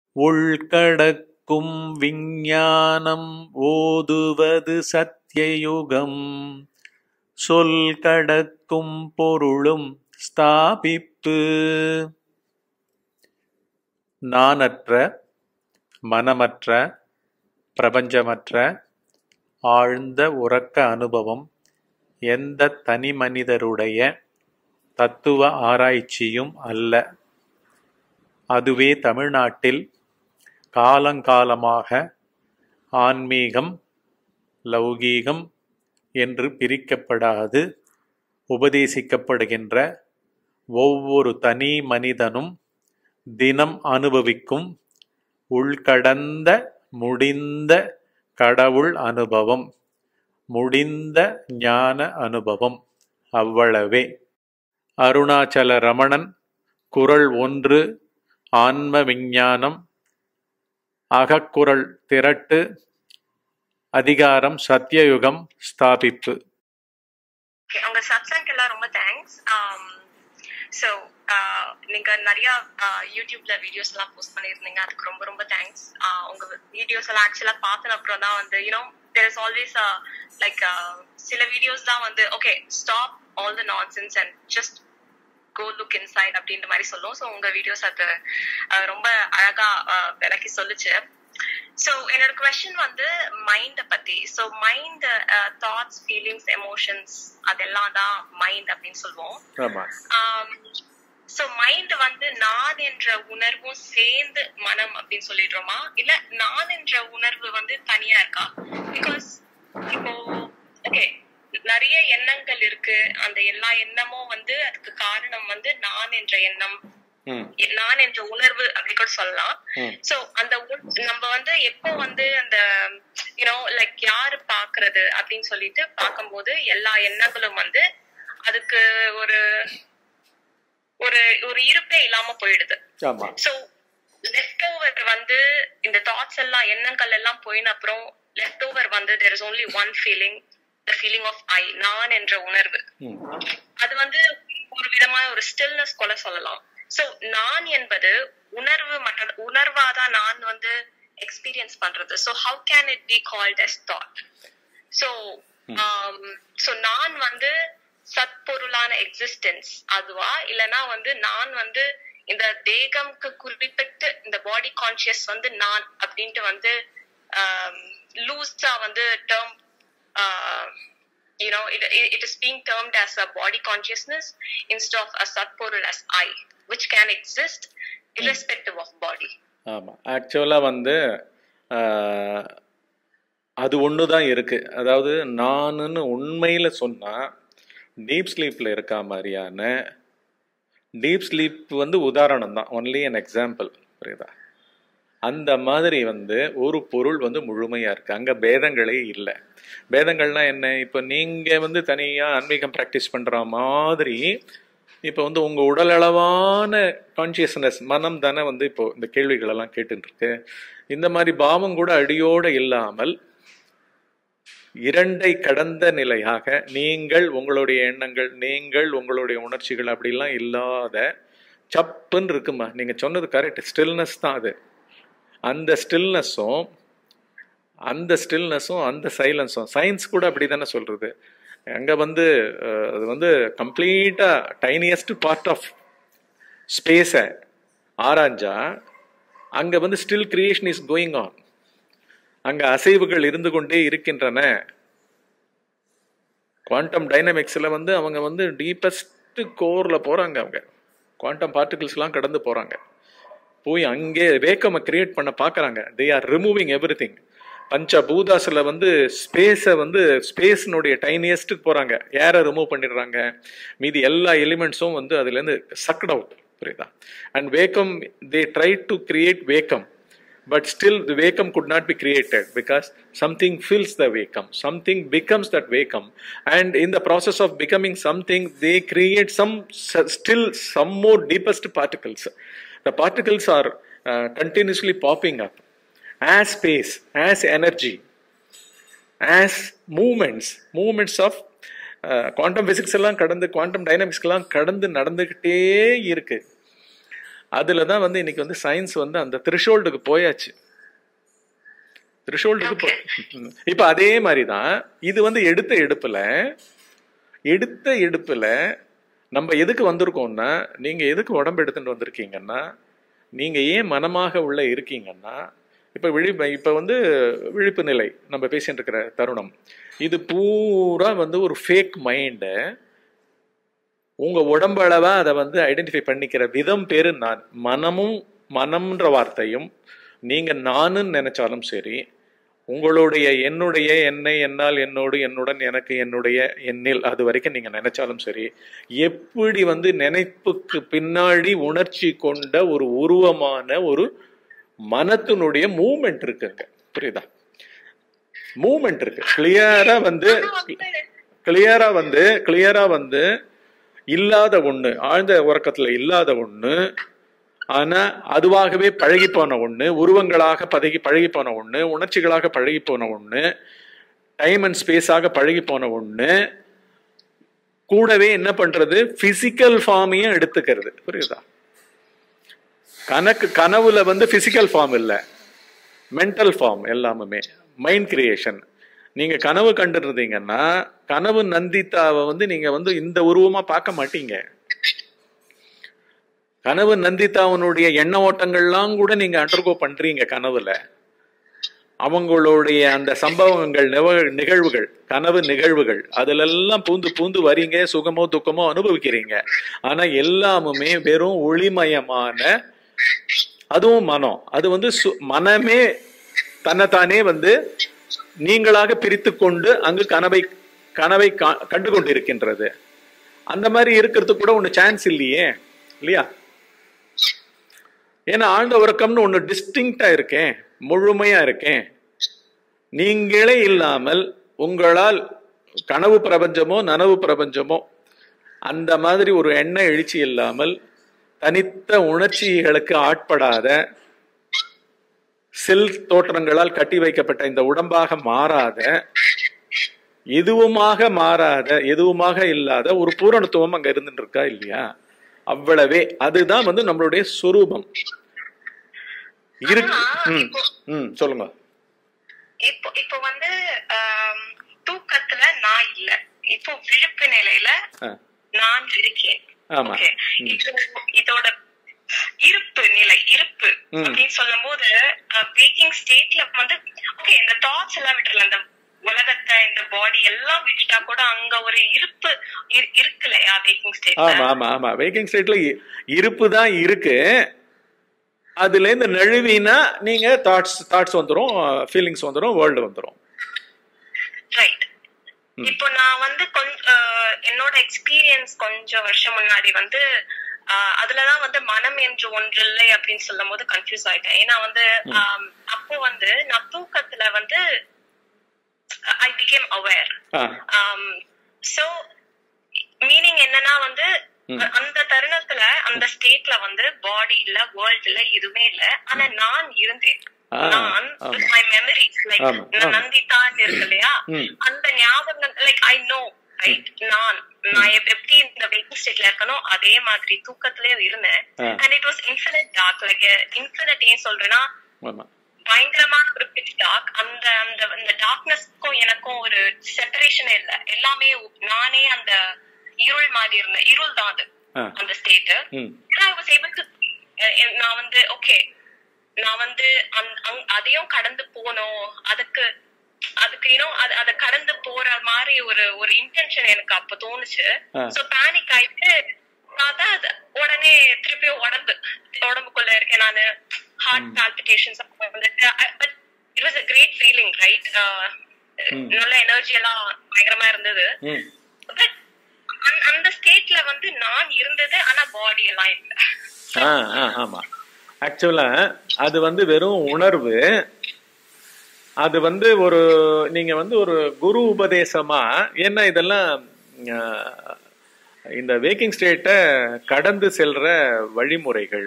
உள்கடக்கும் விஞ்ஞானம் ஓதுவது சத்யயுகம் சொல் கடக்கும் பொருளும் ஸ்தாபிப்பு நானற்ற மனமற்ற பிரபஞ்சமற்ற ஆழ்ந்த உறக்க அனுபவம் எந்த தனிமனிதருடைய தத்துவ ஆராய்ச்சியும் அல்ல அதுவே தமிழ்நாட்டில் காலங்காலமாக ஆன்மீகம் லௌகீகம் என்று பிரிக்கப்படாது உபதேசிக்கப்படுகின்ற ஒவ்வொரு தனி மனிதனும் தினம் அனுபவிக்கும் உள்கடந்த முடிந்த கடவுள் அனுபவம் முடிந்த ஞான அனுபவம் அவ்வளவே அருணாச்சல ரமணன் குரல் ஒன்று ஆன்ம விஞ்ஞானம் அகக்குரல் திரட்டு அதிகாரம் சத்தியயுகம் ஸ்தாபிப்பு Okay, உங்க சத்சங்க் எல்லாம் ரொம்ப தேங்க்ஸ் ஸோ நீங்க நிறைய uh, யூடியூப்ல வீடியோஸ் எல்லாம் போஸ்ட் பண்ணியிருந்தீங்க அதுக்கு ரொம்ப ரொம்ப தேங்க்ஸ் உங்க வீடியோஸ் எல்லாம் ஆக்சுவலா பார்த்த அப்புறம் தான் வந்து you know there is always like சில வீடியோஸ் தான் வந்து okay stop all the nonsense and just go look inside அப்படின்ற மாதிரி சொல்லும் ஸோ உங்க வீடியோஸ் அது uh, ரொம்ப அழகா uh, விளக்கி சொல்லுச்சு ஸோ என்னோட கொஸ்டின் வந்து மைண்ட பத்தி so mind thoughts feelings emotions அதெல்லாம் தான் மைண்ட் அப்படின்னு சொல்லுவோம் ஆமா ஸோ மைண்ட் வந்து நான் என்ற உணர்வும் சேர்ந்து மனம் அப்படின்னு சொல்லிடுறோமா இல்ல நான் என்ற உணர்வு வந்து தனியா இருக்கா பிகாஸ் இப்போ ஓகே நிறைய எண்ணங்கள் இருக்கு அந்த எல்லா எண்ணமும் வந்து அதுக்கு காரணம் வந்து நான் என்ற எண்ணம் ம் நான் என்ற உணர்வு அப்படி கூட சொல்லலாம் ம். சோ அந்த உண்- நம்ம வந்து எப்போ வந்து அந்த யூனோ லைக் யாரு பாக்குறது அப்படின்னு சொல்லிட்டு பார்க்கும்போது எல்லா எண்ணங்களும் வந்து அதுக்கு ஒரு ஒரு ஒரு இருப்பே இல்லாம போயிடுது ஆமா சோ லெஃப்ட் ஓவர் வந்து இந்த தாட்ஸ் எல்லாம் எண்ணங்கள் எல்லாம் போயின அப்புறம் லெஃப்ட் ஓவர் வந்து there is only one feeling the feeling of I நான் என்ற உணர்வு ம் அது வந்து ஒரு விதமான ஒரு ஸ்டில்னஸ் போல சொல்லலாம் சோ நான் என்பது உணர்வு மற்ற உணர்வாதான் நான் வந்து எக்ஸ்பீரியன்ஸ் பண்றது so how can it be called as thought so so நான் வந்து சத்பொருளான எக்ஸிஸ்டன்ஸ் அதுவா இல்லனா வந்து நான் வந்து இந்த தேகம்க்கு குறிப்பிட்டு இந்த பாடி கான்சியஸ் வந்து நான் அப்படின்ட்டு வந்து லூஸா வந்து term you know it, it, it is being termed as a body consciousness instead of a satporul as i which can exist irrespective of body ஆமாம் ஆக்சுவலாக வந்து ஆஹ், அது ஒன்று தான் இருக்குது அதாவது நானுன்னு உண்மையில் சொன்னால் டீப் ஸ்லீப்பில் இருக்கா மாதிரியான டீப் ஸ்லீப் வந்து உதாரணம் தான் ஒன்லி an எக்ஸாம்பிள் புரியுதா அந்த மாதிரி வந்து ஒரு பொருள் வந்து முழுமையாக இருக்குது அங்கே பேதங்களே இல்லை பேதங்கள்னா என்ன இப்போ நீங்கள் வந்து தனியாக ஆன்மீகம் ப்ராக்டிஸ் பண்ணுற மாதிரி இப்போ வந்து உங்கள் உடலளவான கான்சியஸ்னஸ் மனம் தானே வந்து இப்போ இந்த கேள்விகளெல்லாம் கேட்டுட்டு இருக்கு இந்த மாதிரி பாவம் கூட அடியோடு இல்லாமல் இரண்டை கடந்த நிலையாக நீங்கள் உங்களுடைய எண்ணங்கள் நீங்கள் உங்களுடைய உணர்ச்சிகள் அப்படிலாம் இல்லாத சப்புன்னு இருக்குமா நீங்கள் சொன்னது கரெக்ட் ஸ்டில்னஸ் தான் அது அந்த ஸ்டில்னஸும் அந்த ஸ்டில்னஸும் அந்த சைலன்ஸும் சயின்ஸ் கூட அப்படி தானே சொல்கிறது அங்கே வந்து அஹ், அது வந்து கம்ப்ளீட்டாக டைனியஸ்ட் பார்ட் ஆஃப் ஸ்பேஸை ஆராய்ஞ்சா அங்கே வந்து still creation is going on அங்கே அசைவுகள் இருந்து கொண்டே இருக்கின்றன குவாண்டம் டைனமிக்ஸில் வந்து அவங்க வந்து டீப்பஸ்ட் கோரில் போகிறாங்க அவங்க குவாண்டம் பார்ட்டிகிள்ஸ்லாம் கடந்து போகிறாங்க போய் அங்கே வேக்கமை கிரியேட் பண்ண பார்க்குறாங்க they are removing everything பஞ்சபூதாஸில் வந்து ஸ்பேஸை வந்து ஸ்பேஸினுடைய டைனியஸ்ட்டுக்கு போகிறாங்க ஏரை ரிமூவ் பண்ணிடுறாங்க மீதி எல்லா எலிமெண்ட்ஸும் வந்து அதுலேருந்து சக்ட் அவுட் புரியுதா and vacuum they try to create vacuum but still the vacuum could not be created because something fills the vacuum something becomes that vacuum and in the process of becoming something they create some s- still some more deepest particles the particles are uh, continuously popping up as space as energy as movements movements of quantum physics எல்லாம் கடந்து quantum டைனமிக்ஸ்க்கெல்லாம் கடந்து நடந்துக்கிட்டே இருக்கு அதுல தான் வந்து இன்னைக்கு வந்து சயின்ஸ் வந்து அந்த த்ரிஷோல்டுக்கு போயாச்சு த்ரிஷோல்டுக்கு போ இப்ப அதே மாதிரி தான் இது வந்து எடுத்த எடுப்புல எடுத்த எடுப்புல நம்ம எதுக்கு வந்திருக்கோம்னா நீங்க எதுக்கு உடம்பு எடுத்துட்டு வந்திருக்கீங்கன்னா நீங்க ஏன் மனமாக உள்ள இருக்கீங்கன்னா இப்ப விழிப்பு இப்ப வந்து விழிப்பு நிலை நம்ம பேசிட்டு இருக்கிற தருணம் இது பூரா வந்து ஒரு ஃபேக் மைண்டு உங்க உடம்பளவா அதை வந்து ஐடென்டிஃபை பண்ணிக்கிற விதம் பேரு நான் மனமும் மனம்ன்ற வார்த்தையும் நீங்க நானுன்னு நினைச்சாலும் சரி உங்களுடைய என்னுடைய என்னை என்னால் என்னோடு என்னுடன் எனக்கு என்னுடைய எண்ணில் அது வரைக்கும் நீங்க நினைச்சாலும் சரி எப்படி வந்து நினைப்புக்கு பின்னாடி உணர்ச்சி கொண்ட ஒரு உருவமான ஒரு மனத்தினுடைய மூமெண்ட் இருக்குங்க புரியுதா மூமெண்ட் இருக்கு கிளியரா வந்து கிளியரா வந்து கிளியரா வந்து இல்லாத ஒண்ணு ஆழ்ந்த உறக்கத்துல இல்லாத ஒண்ணு ஆனா அதுவாகவே பழகி போன ஒண்ணு உருவங்களாக பதகி பழகி போன ஒண்ணு உணர்ச்சிகளாக பழகி போன ஒண்ணு டைம் அண்ட் ஸ்பேஸாக பழகி போன ஒண்ணு கூடவே என்ன பண்றது பிசிக்கல் ஃபார்மையும் எடுத்துக்கிறது புரியுதா கணக்கு கனவுல வந்து பிசிக்கல் ஃபார்ம் இல்ல மென்டல் ஃபார்ம் எல்லாமுமே மைண்ட் கிரியேஷன் நீங்க கனவு கண்டுருந்தீங்கன்னா கனவு நந்திதாவை வந்து நீங்க வந்து இந்த உருவமா பார்க்க மாட்டீங்க கனவு நந்திதாவனுடைய எண்ண ஓட்டங்கள்லாம் கூட நீங்க அண்டர்கோ பண்றீங்க கனவுல அவங்களுடைய அந்த சம்பவங்கள் நிவ- நிகழ்வுகள் கனவு நிகழ்வுகள் அதுலெல்லாம் பூந்து பூந்து வரீங்க சுகமோ துக்கமோ அனுபவிக்கிறீங்க ஆனா எல்லாமுமே வெறும் ஒளிமயமான அதுவும் மனம் அது வந்து சு- மனமே தன்னைத்தானே வந்து நீங்களாக பிரித்து கொண்டு அங்கு கனவை கனவை கா- கண்டு கொண்டிருக்கின்றது அந்த மாதிரி இருக்கிறதுக்கு கூட ஒண்ணு சான்ஸ் இல்லையே இல்லையா ஏன்னா ஆழ்ந்த உறக்கம்னு ஒண்ணு டிஸ்டிங்டா இருக்கேன் முழுமையா இருக்கேன் நீங்களே இல்லாமல் உங்களால் கனவு பிரபஞ்சமோ நனவு பிரபஞ்சமோ அந்த மாதிரி ஒரு எண்ண எழுச்சி இல்லாமல் தனித்த உணர்ச்சிகளுக்கு ஆட்படாத செல் தோற்றங்களால் கட்டி வைக்கப்பட்ட இந்த உடம்பாக மாறாத எதுவுமாக மாறாத எதுவுமாக இல்லாத ஒரு பூரணத்துவம் அங்க இருந்துட்டு இருக்கா இல்லையா அவ்வளவே அதுதான் வந்து நம்மளுடைய சொரூபம் இருக்கு ம் ம் சொல்லுங்க இப்போ இப்போ வந்து ஆம், தூக்கத்துல நான் இல்ல இப்போ விழிப்பு நிலையில ஆ, நான் இருக்கேன் ஆமா Okay. இது இதோட இருப்பு நிலை இருப்பு ம். அப்படின்னு சொல்லும் போது வேக்கிங் ஸ்டேட்ல வந்து ஓகே இந்த தாட்ஸ் எல்லாம் விட்டுறல இந்த உலகத்தை இந்த பாடி எல்லாம் விட்டுட்டா கூட அங்க ஒரு இருப்பு இரு- இருக்கு இல்லையா வேக்கிங் ஆமா ஸ்டேட்ல ஆமா ஆமா வேக்கிங் ஸ்டேட்ல இருப்பு தான் இருக்கு அதுல இருந்து நழுவினா நீங்க தாட்ஸ் தாட்ஸ் வந்துரும் ஃபீலிங்ஸ் வந்துரும் வேர்ல்டு வந்துரும் ரைட் இப்போ நான் வந்து கொஞ்சம் என்னோட எக்ஸ்பீரியன்ஸ் கொஞ்சம் வருஷம் முன்னாடி வந்து ஆஹ் அதுலதான் வந்து மனம் என்று ஒன்று இல்லை அப்படின்னு சொல்லும் போது கன்ஃபியூஸ் ஆயிட்டேன் ஏன்னா வந்து ஆம், அப்போ வந்து நான் தூக்கத்துல வந்து I become aware ah so meaning என்னன்னா வந்து அந்த தருணத்துல அந்த ஸ்டேட்ல வந்து பாடி இல்ல வேர்ல்ட் இல்ல எதுவுமே இல்ல ஆனா நான் இருந்தேன் ஆ, நான் ஆமா. மை மெமரிஸ் லைக் ஆமா, ஆமா. நந்திதான் இருக்கு இல்லையா ம். அந்த ஞாபகம் லைக் ஐ நோ ரைட் நான் நான் எப்- எப்படி இந்த வெயிட்டிங் ஸ்டேட்ல இருக்கணும் அதே மாதிரி தூக்கத்திலயும் இருந்தேன் ah. And it was infinite dark like infinite ஏன் சொல்றேன்னா ஆமா பயங்கரமான ஒரு பிச் டார்க் அந்த அந்த அந்த டார்க்னஸ்க்கும் எனக்கும் ஒரு செப்பரேஷனே இல்ல எல்லாமே நானே அந்த இருள் மாதிரி இருந்தேன் இருள் தான் அது ஆ. அந்த ஸ்டேட் ம் ஐ வாஸ் ஏபிள் டு நான் வந்து ஓகே நான் வந்து அந்த- அங்- அதையும் கடந்து போனோம் அதுக்கு அதுக்கு இன்னும் அது அதை கடந்து போற மாதிரி ஒரு ஒரு இன்டென்ஷன் எனக்கு அப்ப தோணுச்சு ஆ. சோ பேனிக் ஆயிட்டு பார்த்தா அது உடனே திருப்பியும் உடம்பு உடம்புக்குள்ள இருக்கேன் நானு ஹார்ட் பால்பிட்டேஷன்ஸ் வந்துட்டு but it was a great feeling right நல்ல எனர்ஜி எல்லாம் பயங்கரமா இருந்தது ம் பட் அந்த ஸ்டேட்ல வந்து நான் இருந்தது ஆனா பாடி எல்லாம் இல்ல ஆ ஆ ஆமா ஆக்சுவலா அது வந்து வெறும் உணர்வு அது வந்து ஒரு நீங்க வந்து ஒரு குரு உபதேசமா ஏன்னா இதெல்லாம் ஆ, இந்த வேக்கிங் ஸ்டேட்டை கடந்து செல்ற வழிமுறைகள்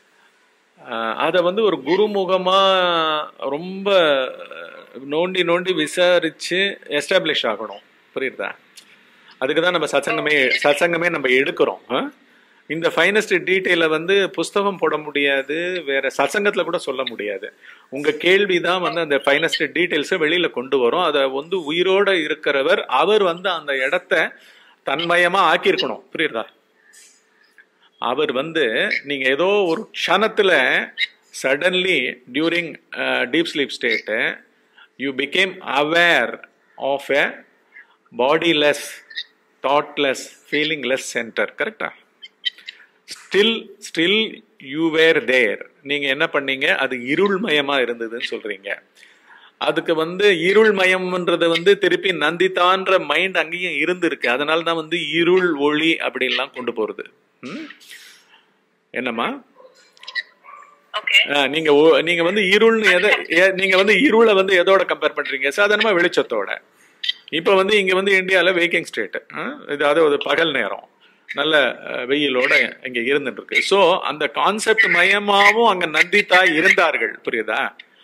அதை வந்து ஒரு குருமுகமா ரொம்ப நோண்டி நோண்டி விசாரிச்சு எஸ்டாப்ளிஷ் ஆகணும் புரியுதா அதுக்கு தான் நம்ம சத்சங்கமே சத்சங்கமே நம்ம எடுக்கிறோம் ஆ? இந்த ஃபைனஸ்ட் டீட்டெயிலை வந்து புஸ்தகம் போட முடியாது வேற சசங்கத்துல கூட சொல்ல முடியாது உங்க கேள்வி தான் வந்து அந்த ஃபைனஸ்ட் டீட்டெயில்ஸை வெளியில கொண்டு வரும் அதை வந்து உயிரோட இருக்கிறவர் அவர் வந்து அந்த இடத்த தன்மயமா ஆக்கியிருக்கணும் புரியுதா அவர் வந்து நீங்க ஏதோ ஒரு க்ஷணத்துல suddenly during deep sleep state you become aware of a bodiless thoughtless feelingless centre கரெக்டா still still you were there நீங்க என்ன பண்ணீங்க அது இருள்மயமா இருந்ததுன்னு சொல்றீங்க அதுக்கு வந்து இருள்மயம்ன்றது வந்து திருப்பி நந்திதான்ற மைண்ட் அங்கேயும் இருந்திருக்கு அதனால தான் வந்து இருள் ஒளி அப்படின்லாம் கொண்டு போறது ம்? என்னம்மா ஓகே ஆ, நீங்க ஒ- நீங்க வந்து இருள்னு எதை எ- நீங்க வந்து இருளை வந்து எதோட கம்பேர் பண்றீங்க சாதாரணமா வெளிச்சத்தோட இப்ப வந்து இங்க வந்து இந்தியால வேக்கிங் ஸ்டேட் இது அதாவது பகல் நேரம் நல்ல அஹ், வெயிலோட இங்க இருந்துட்டு இருக்கு சோ அந்த கான்செப்ட் மயமாவும் அங்க நந்திதா இருந்தார்கள் புரியுதா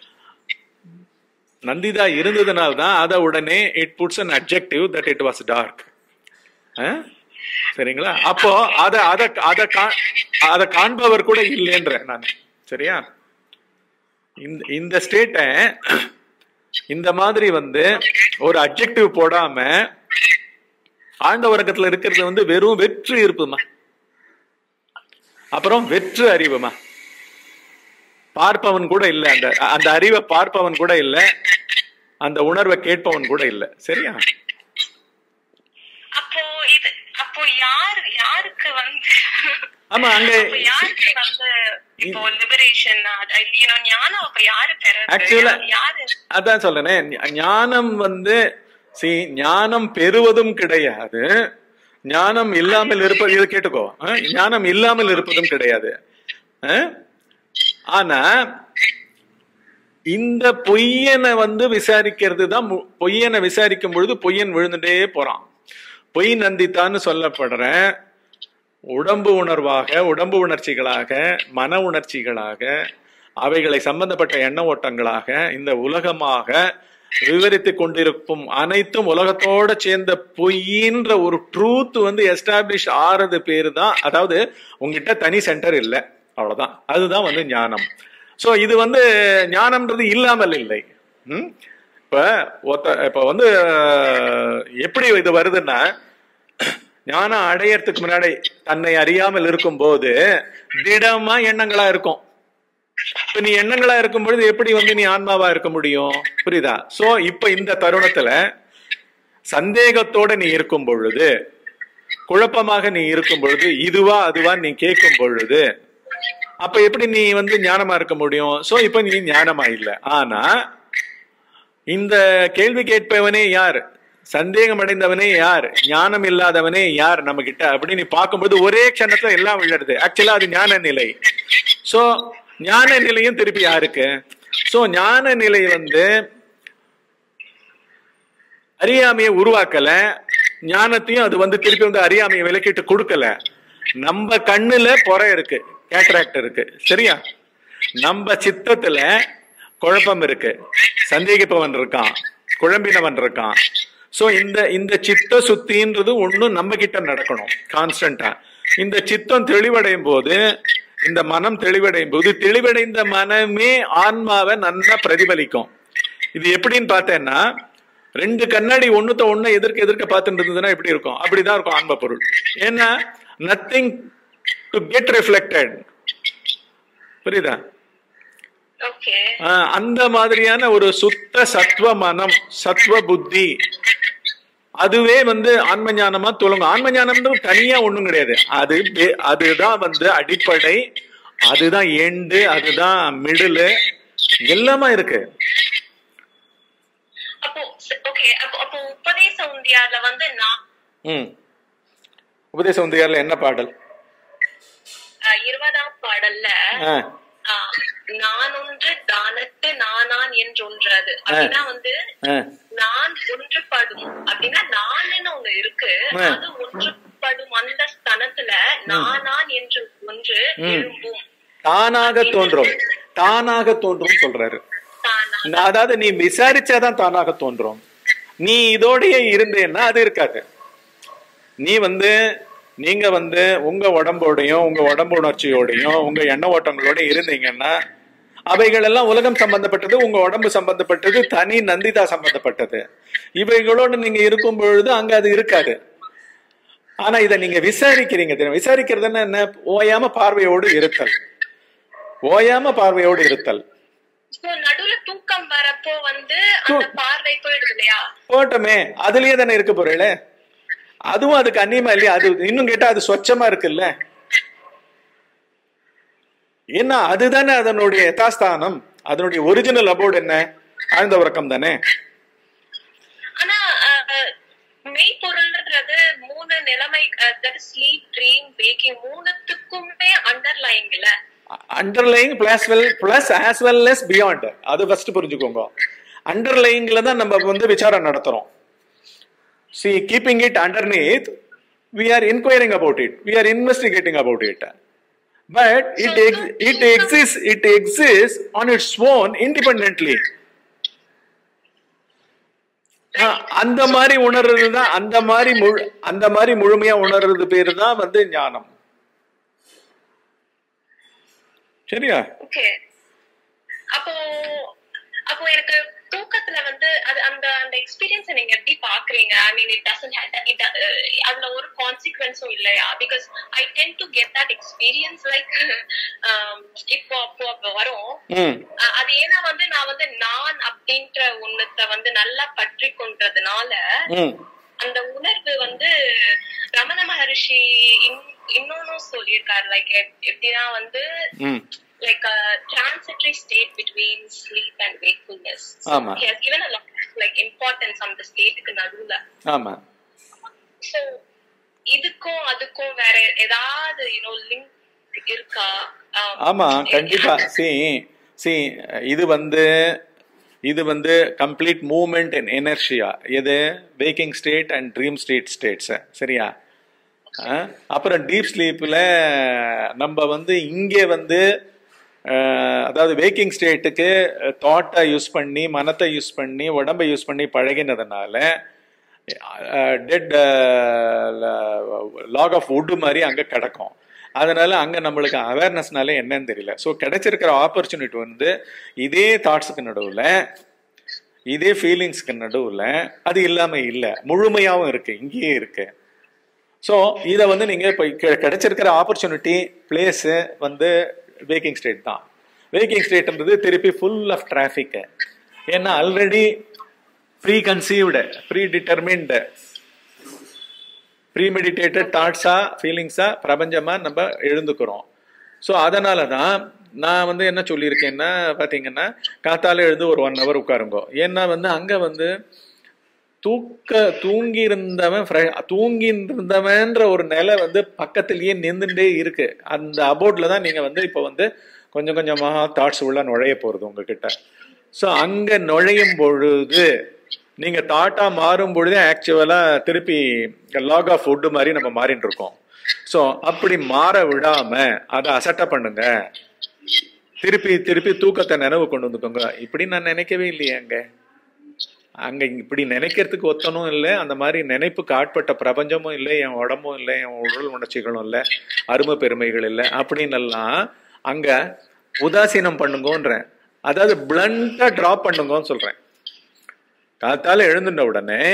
நந்திதா இருந்ததுனால தான் அதை உடனே it puts an objective that it was dark சரிங்களா அப்போ அத அத அத கா- அத காண்பவர் கூட இல்லைன்ற நான் சரியா இந்த இந்த ஸ்டேட்டை இந்த மாதிரி வந்து ஒரு அப்ஜெக்டிவ் போடாம ஆழ்ந்த உறக்கத்துல இருக்கிறது வந்து வெறும் வெற்று இருப்புமா அப்புறம் வெற்று அறிவுமா பார்ப்பவன் கூட இல்ல அந்த அந்த அறிவை பார்ப்பவன் கூட இல்ல அந்த உணர்வை கேட்பவன் கூட இல்ல சரியா அப்போ இது அப்போ யாரு யாருக்கு வந்து ஆமா அங்க அப்போ யாருக்கு வந்து இப்போ லிபரேஷன் ஞானம் அப்ப யாரு Actually- பெறது யாரு அதான் சொல்றேனே ஞ- ஞானம் வந்து சி ஞானம் பெறுவதும் கிடையாது ஞானம் இல்லாமல் இருப்பது இது கேட்டுக்கோ ஆ? ஞானம் இல்லாமல் இருப்பதும் கிடையாது ஆ? ஆனா இந்த பொய்யனை வந்து விசாரிக்கிறது தான் மு- பொய்யனை விசாரிக்கும் பொழுது பொய்யன் விழுந்துட்டே போறான் பொய் நந்தித்தான்னு சொல்லப்படுற உடம்பு உணர்வாக உடம்பு உணர்ச்சிகளாக மன உணர்ச்சிகளாக அவைகளை சம்பந்தப்பட்ட எண்ண ஓட்டங்களாக இந்த உலகமாக விவரித்துக் கொண்டிருக்கும் அனைத்தும் உலகத்தோட சேர்ந்த பொய்ன்ற ஒரு ட்ரூத் வந்து எஸ்டாப்ளிஷ் ஆறது பேரு தான் அதாவது உங்ககிட்ட தனி சென்டர் இல்லை அவ்வளவுதான் அதுதான் வந்து ஞானம் சோ இது வந்து ஞானம்ன்றது இல்லாமல் இல்லை ம்? இப்ப ஒத்த இப்ப வந்து அஹ், எப்படி இது வருதுன்னா ஞானம் அடையறதுக்கு முன்னாடி தன்னை அறியாமல் இருக்கும்போது திடமா எண்ணங்களா இருக்கும் இப்ப நீ எண்ணங்களா இருக்கும் பொழுது எப்படி வந்து நீ ஆன்மாவா இருக்க முடியும் புரியுதா சோ இப்ப இந்த தருணத்துல சந்தேகத்தோட நீ இருக்கும் பொழுது குழப்பமாக நீ இருக்கும் பொழுது இதுவா அதுவா நீ கேட்கும் பொழுது அப்ப எப்படி நீ வந்து ஞானமா இருக்க முடியும் சோ இப்ப நீ ஞானமா இல்ல ஆனா இந்த கேள்வி கேட்பவனே யார் சந்தேகம் அடைந்தவனே யார் ஞானம் இல்லாதவனே யார் நம்ம கிட்ட அப்படின்னு நீ பார்க்கும்போது ஒரே க்ஷணத்துல எல்லாம் விழுறது ஆக்சுவலா அது ஞான நிலை சோ ஞான நிலையும் திருப்பி யாருக்கு சோ ஞான நிலை வந்து அறியாமையை உருவாக்கல ஞானத்தையும் அது வந்து திருப்பி வந்து அறியாமையை விலக்கிட்டு கொடுக்கல நம்ம கண்ணுல பொறை இருக்கு கேட்ராக்ட் இருக்கு சரியா நம்ம சித்தத்துல குழப்பம் இருக்கு சந்தேகிப்பவன் இருக்கான் குழம்பினவன் இருக்கான் சோ இந்த இந்த சித்த சுத்தின்றது ஒண்ணும் நம்ம கிட்ட நடக்கணும் கான்ஸ்டன்டா இந்த சித்தம் தெளிவடையும் போது இந்த மனம் தெளிவடையும் போது தெளிவடைந்த மனமே ஆன்மாவை நன்னா பிரதிபலிக்கும் இது எப்படின்னு பார்த்தேன்னா ரெண்டு கண்ணாடி ஒண்ணுத்த ஒண்ணு எதிர்க்க எதிர்க்க பார்த்துட்டு இருந்ததுன்னா எப்படி இருக்கும் அப்படிதான் இருக்கும் ஆன்ம பொருள் ஏன்னா நத்திங் டு கெட் ரிஃப்ளெக்டட் புரியுதா ஓகே ஆஹ் அந்த மாதிரியான ஒரு சுத்த சத்வ மனம் சத்வ புத்தி அதுவே வந்து ஆன்ம ஞானமா துவங்கும் ஆன்ம ஞானம்னு தனியா ஒண்ணும் கிடையாது அது பே- அதுதான் வந்து அடிப்படை அதுதான் எண்டு அதுதான் மிடில் எல்லாமா இருக்கு அப்போ ஓகே அப்போ அப்போ உபதேச உந்தியால வந்து நான் ம் உபதேச உந்தியார்ல என்ன பாடல் அஹ், இருபதாம் பாடல்ல ஆ, ஆஹ், நான் ஒன்று தானத்து நானான் என்றொன்றது அப்படின்னா வந்து ஆ, நான் ஒன்றுபடும் அப்படின்னா நான் ஒண்ணு இருக்கு ஆ. அது ஒன்றுபடும் அந்த ஸ்தனத்துல நானான் என்று ஒன்று எழும்பும் தானாக தோன்றும் தானாக தோன்றும் சொல்றாரு தானா நான் அதாவது நீ விசாரிச்சாதான் தானாக தோன்றும் நீ இதோடயே இருந்தேன்னா அது இருக்காது நீ வந்து நீங்க வந்து உங்க உடம்போடையும் உங்க உடம்பு உணர்ச்சியோடையும் உங்க எண்ண ஓட்டங்களோட இருந்தீங்கன்னா அவைகள் எல்லாம் உலகம் சம்பந்தப்பட்டது உங்க உடம்பு சம்பந்தப்பட்டது தனி நந்திதா சம்பந்தப்பட்டது இவைகளோடு நீங்க இருக்கும் பொழுது அங்க அது இருக்காது ஆனா இதை நீங்க விசாரிக்கிறீங்க தெரியும் விசாரிக்கிறதுன்னா என்ன ஓயாம பார்வையோடு இருத்தல் ஓயாம பார்வையோடு இருத்தல் So, நடுவுல தூக்கம் வரப்போ வந்து அந்த பார்வை போயிடுது இல்லையா போட்டோமே அதுலயே தானே இருக்க போறீங்களே அதுவும் அதுக்கு அந்நியமா இல்லையா அது இன்னும் கேட்டா அது சொச்சமா இருக்குல்ல ஏன்னா அதுதானே அதனுடைய யதாஸ்தானம் அதனுடைய ஒரிஜினல் அபோர்ட் என்ன ஆழ்ந்த உறக்கம் தானே ஆனா அஹ், மெய்ப்பொருள்ன்றது மூணு நிலைமை ஸ்லீப் ட்ரீம் வேக்கிங் மூணுத்துக்குமே அண்டர்லைங் இல்ல underlying plus well plus as well as beyond அது ஃபர்ஸ்ட் புரிஞ்சுக்கோங்க அண்டர்லைங்ல தான் நம்ம வந்து விசாரம் நடத்துறோம் see keeping it underneath we are inquiring about it we are investigating about it but it it exist it exist on its own independently அந்த மாதிரி உணர்றது தான் அந்த மாதிரி முழு அந்த மாதிரி முழுமையா உணர்றது பேரு தான் வந்து ஞானம் சரியா ஓகே அப்போ அப்போ எனக்கு தூக்கத்துல வந்து அது அந்த அந்த எக்ஸ்பீரியன்ஸ் நீங்க எப்படி பாக்குறீங்க I mean it doesn't it அதுல ஒரு கான்சிக்வன்ஸும் இல்லையா because I tend to get that experience like இப்போ அப்போ அப்போ வரும் ம் அஹ் அது ஏன்னா வந்து நான் வந்து நான் அப்படின்ற ஒண்ணுத்த வந்து நல்லா பற்றி கொண்டதுனால ம் அந்த உணர்வு வந்து ரமண மகரிஷி இன்- இன்னொன்னும் சொல்லியிருக்காரு லைக் எப்படின்னா வந்து ம் like a transitory state between sleep and wakefulness. So ஆமா. he has given a lot of like importance on the state க்கு நடுவுல. ஆமா So இதுக்கும் அதுக்கும் வேற ஏதாவது you know லிங்க் இருக்கா Um, ஆமா கண்டிப்பா சி சி இது வந்து இது வந்து கம்ப்ளீட் மூமெண்ட் இன் எனர்ஷியா எது waking state and dream state states சரியா ஆ? அப்புறம் டீப் ஸ்லீப்ல நம்ம வந்து இங்கே வந்து அஹ், அதாவது வேக்கிங் ஸ்டேட்டுக்கு தாட்டை யூஸ் பண்ணி மனத்தை யூஸ் பண்ணி உடம்பை யூஸ் பண்ணி பழகினதுனால டெட் லாக் ஆஃப் வுட் மாதிரி அங்கே கிடக்கும் அதனால அங்கே நம்மளுக்கு அவேர்னஸ்னாலே என்னன்னு தெரியல ஸோ கிடைச்சிருக்கிற ஆப்பர்ச்சுனிட்டி வந்து இதே தாட்ஸுக்கு நடுவில் இதே ஃபீலிங்ஸ்க்கு நடுவில் அது இல்லாமல் இல்லை முழுமையாகவும் இருக்கு இங்கேயே இருக்கு ஸோ இதை வந்து நீங்கள் இப்போ கிடைச்சிருக்கிற ஆப்பர்ச்சுனிட்டி பிளேஸு வந்து வேக்கிங் ஸ்டேட் தான் வேக்கிங் ஸ்டேட்ன்றது திருப்பி ஃபுல் ஆஃப் டிராஃபிக்கு ஏன்னா already preconceived predetermined premeditated தாட்ஸா ஃபீலிங்ஸா பிரபஞ்சமா நம்ம எழுந்துக்கிறோம் ஸோ அதனால தான் நான் வந்து என்ன சொல்லியிருக்கேன்னா பார்த்தீங்கன்னா காத்தால எழுந்து ஒரு ஒன் ஹவர் உட்காருங்கோ ஏன்னா வந்து அங்கே வந்து தூக்க தூங்கி இருந்தவன் fre- தூங்கி இருந்தவன்ற ஒரு நிலை வந்து பக்கத்திலேயே நின்றுட்டே இருக்கு அந்த அபோர்ட்ல தான் நீங்க வந்து இப்போ வந்து கொஞ்சம் கொஞ்சமாக தாட்ஸ் உள்ள நுழைய போறது உங்ககிட்ட ஸோ அங்க நுழையும் பொழுது நீங்க தாட்டா மாறும் பொழுதே ஆக்சுவலா திருப்பி லாக் ஆஃப் ஃபுட்டு மாதிரி நம்ம மாறிட்டு இருக்கோம் ஸோ அப்படி மாற விடாம அதை அசட்டை பண்ணுங்க திருப்பி திருப்பி தூக்கத்தை நினைவு கொண்டு வந்துக்கோங்க இப்படி நான் நினைக்கவே இல்லையே அங்க அங்க இப்படி நினைக்கிறதுக்கு ஒத்தனும் இல்லை அந்த மாதிரி நினைப்புக்கு ஆட்பட்ட பிரபஞ்சமும் இல்லை என் உடம்பும் இல்லை என் உடல் உணர்ச்சிகளும் இல்லை அருமை பெருமைகள் இல்லை அப்படின்னு எல்லாம் அங்க உதாசீனம் பண்ணுங்கன்றேன் அதாவது பிளண்டா டிராப் பண்ணுங்கன்னு சொல்றேன் காத்தால எழுந்துட்ட உடனே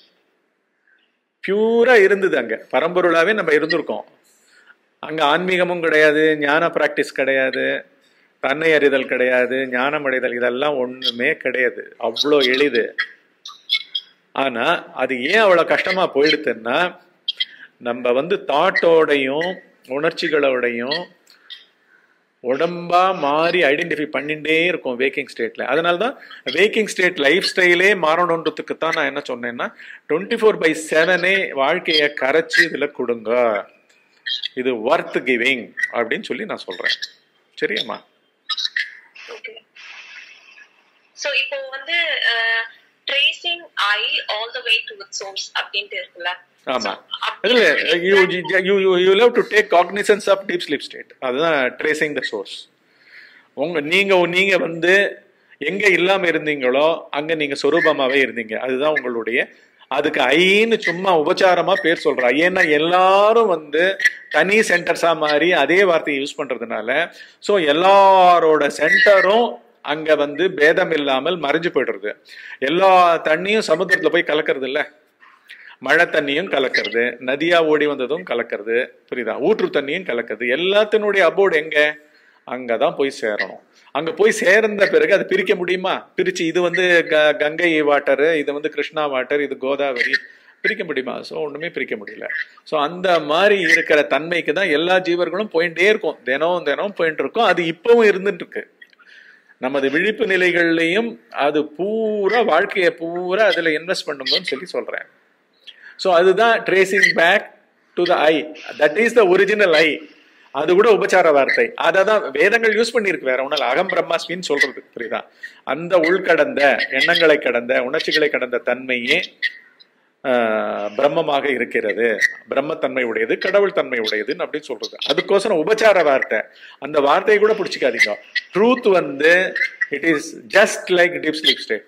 பியூரா இருந்தது அங்க பரம்பொருளாவே நம்ம இருந்திருக்கோம் அங்க ஆன்மீகமும் கிடையாது ஞான பிராக்டிஸ் கிடையாது தன்னை அறிதல் கிடையாது ஞானம் அடைதல் இதெல்லாம் ஒண்ணுமே கிடையாது அவ்வளோ எளிது ஆனா அது ஏன் அவ்வளவு கஷ்டமா போயிடுதுன்னா நம்ம வந்து தாட்டோடையும் உணர்ச்சிகளோடையும் உடம்பா மாறி ஐடென்டிஃபை பண்ணிட்டே இருக்கும் வேக்கிங் ஸ்டேட்ல அதனால தான் வேக்கிங் ஸ்டேட் லைஃப் ஸ்டைலே மாறணுன்றதுக்கு தான் நான் என்ன சொன்னேன்னா டுவெண்ட்டி ஃபோர் பை செவனே வாழ்க்கையை கரைச்சி இதுல கொடுங்க இது ஒர்த் கிவிங் அப்படின்னு சொல்லி நான் சொல்றேன் சரியாம்மா Okay. So இப்போ வந்து tracing I all the way to it source அப்படின்ட்டு இருக்குல்ல ஆமா So, அப்படி இல்ல you you you you love to take cognizance of deep sleep state அதுதான் ட்ரேசிங் த சோர்ஸ் உங்க நீங்க நீங்க வந்து எங்க இல்லாம இருந்தீங்களோ அங்க நீங்க சொரூபமாவே இருந்தீங்க அதுதான் உங்களுடைய அதுக்கு ஐன்னு சும்மா உபச்சாரமா பேர் சொல்ற ஐயன்னா எல்லாரும் வந்து தனி சென்டர்ஸா மாறி அதே வார்த்தையை யூஸ் பண்றதுனால சோ எல்லாரோட சென்டரும் அங்க வந்து பேதம் இல்லாமல் மறைஞ்சு போயிடுறது எல்லா தண்ணியும் சமுத்திரத்துல போய் கலக்கிறது இல்ல மழை தண்ணியும் கலக்கிறது நதியா ஓடி வந்ததும் கலக்கிறது புரியுதா ஊற்று தண்ணியும் கலக்கிறது எல்லாத்தினுடைய அபோர்டு எங்க அங்கதான் போய் சேரணும் அங்க போய் சேர்ந்த பிறகு அதை பிரிக்க முடியுமா பிரிச்சு இது வந்து க- கங்கை வாட்டர் இது வந்து கிருஷ்ணா வாட்டர் இது கோதாவரி பிரிக்க முடியுமா ஸோ ஒண்ணுமே பிரிக்க முடியல ஸோ அந்த மாதிரி இருக்கிற தன்மைக்கு தான் எல்லா ஜீவர்களும் போயிட்டே இருக்கும் தினம் தினம் போயிட்டு இருக்கும் அது இப்பவும் இருந்துட்டு இருக்கு நமது விழிப்பு நிலைகள்லையும் அது பூரா வாழ்க்கையை பூரா அதுல இன்வெஸ்ட் பண்ணுங்கன்னு சொல்லி சொல்றேன் ஸோ அதுதான் tracing back to the I that is the original I அது கூட உபச்சார வார்த்தை அதை தான் வேதங்கள் யூஸ் பண்ணியிருக்கு வேற ஒன்றும் அகம் பிரம்மாஸ்மின்னு சொல்றது புரியுதா அந்த உள்கடந்த எண்ணங்களை கடந்த உணர்ச்சிகளை கடந்த தன்மையே ஆஹ், பிரம்மமாக இருக்கிறது பிரம்மத்தன்மை உடையது கடவுள் தன்மை உடையதுன்னு அப்படின்னு சொல்றது அதுக்கோசரம் உபச்சார வார்த்தை அந்த வார்த்தையை கூட பிடிச்சிக்காதீங்க ட்ரூத் வந்து it is just like deep sleep state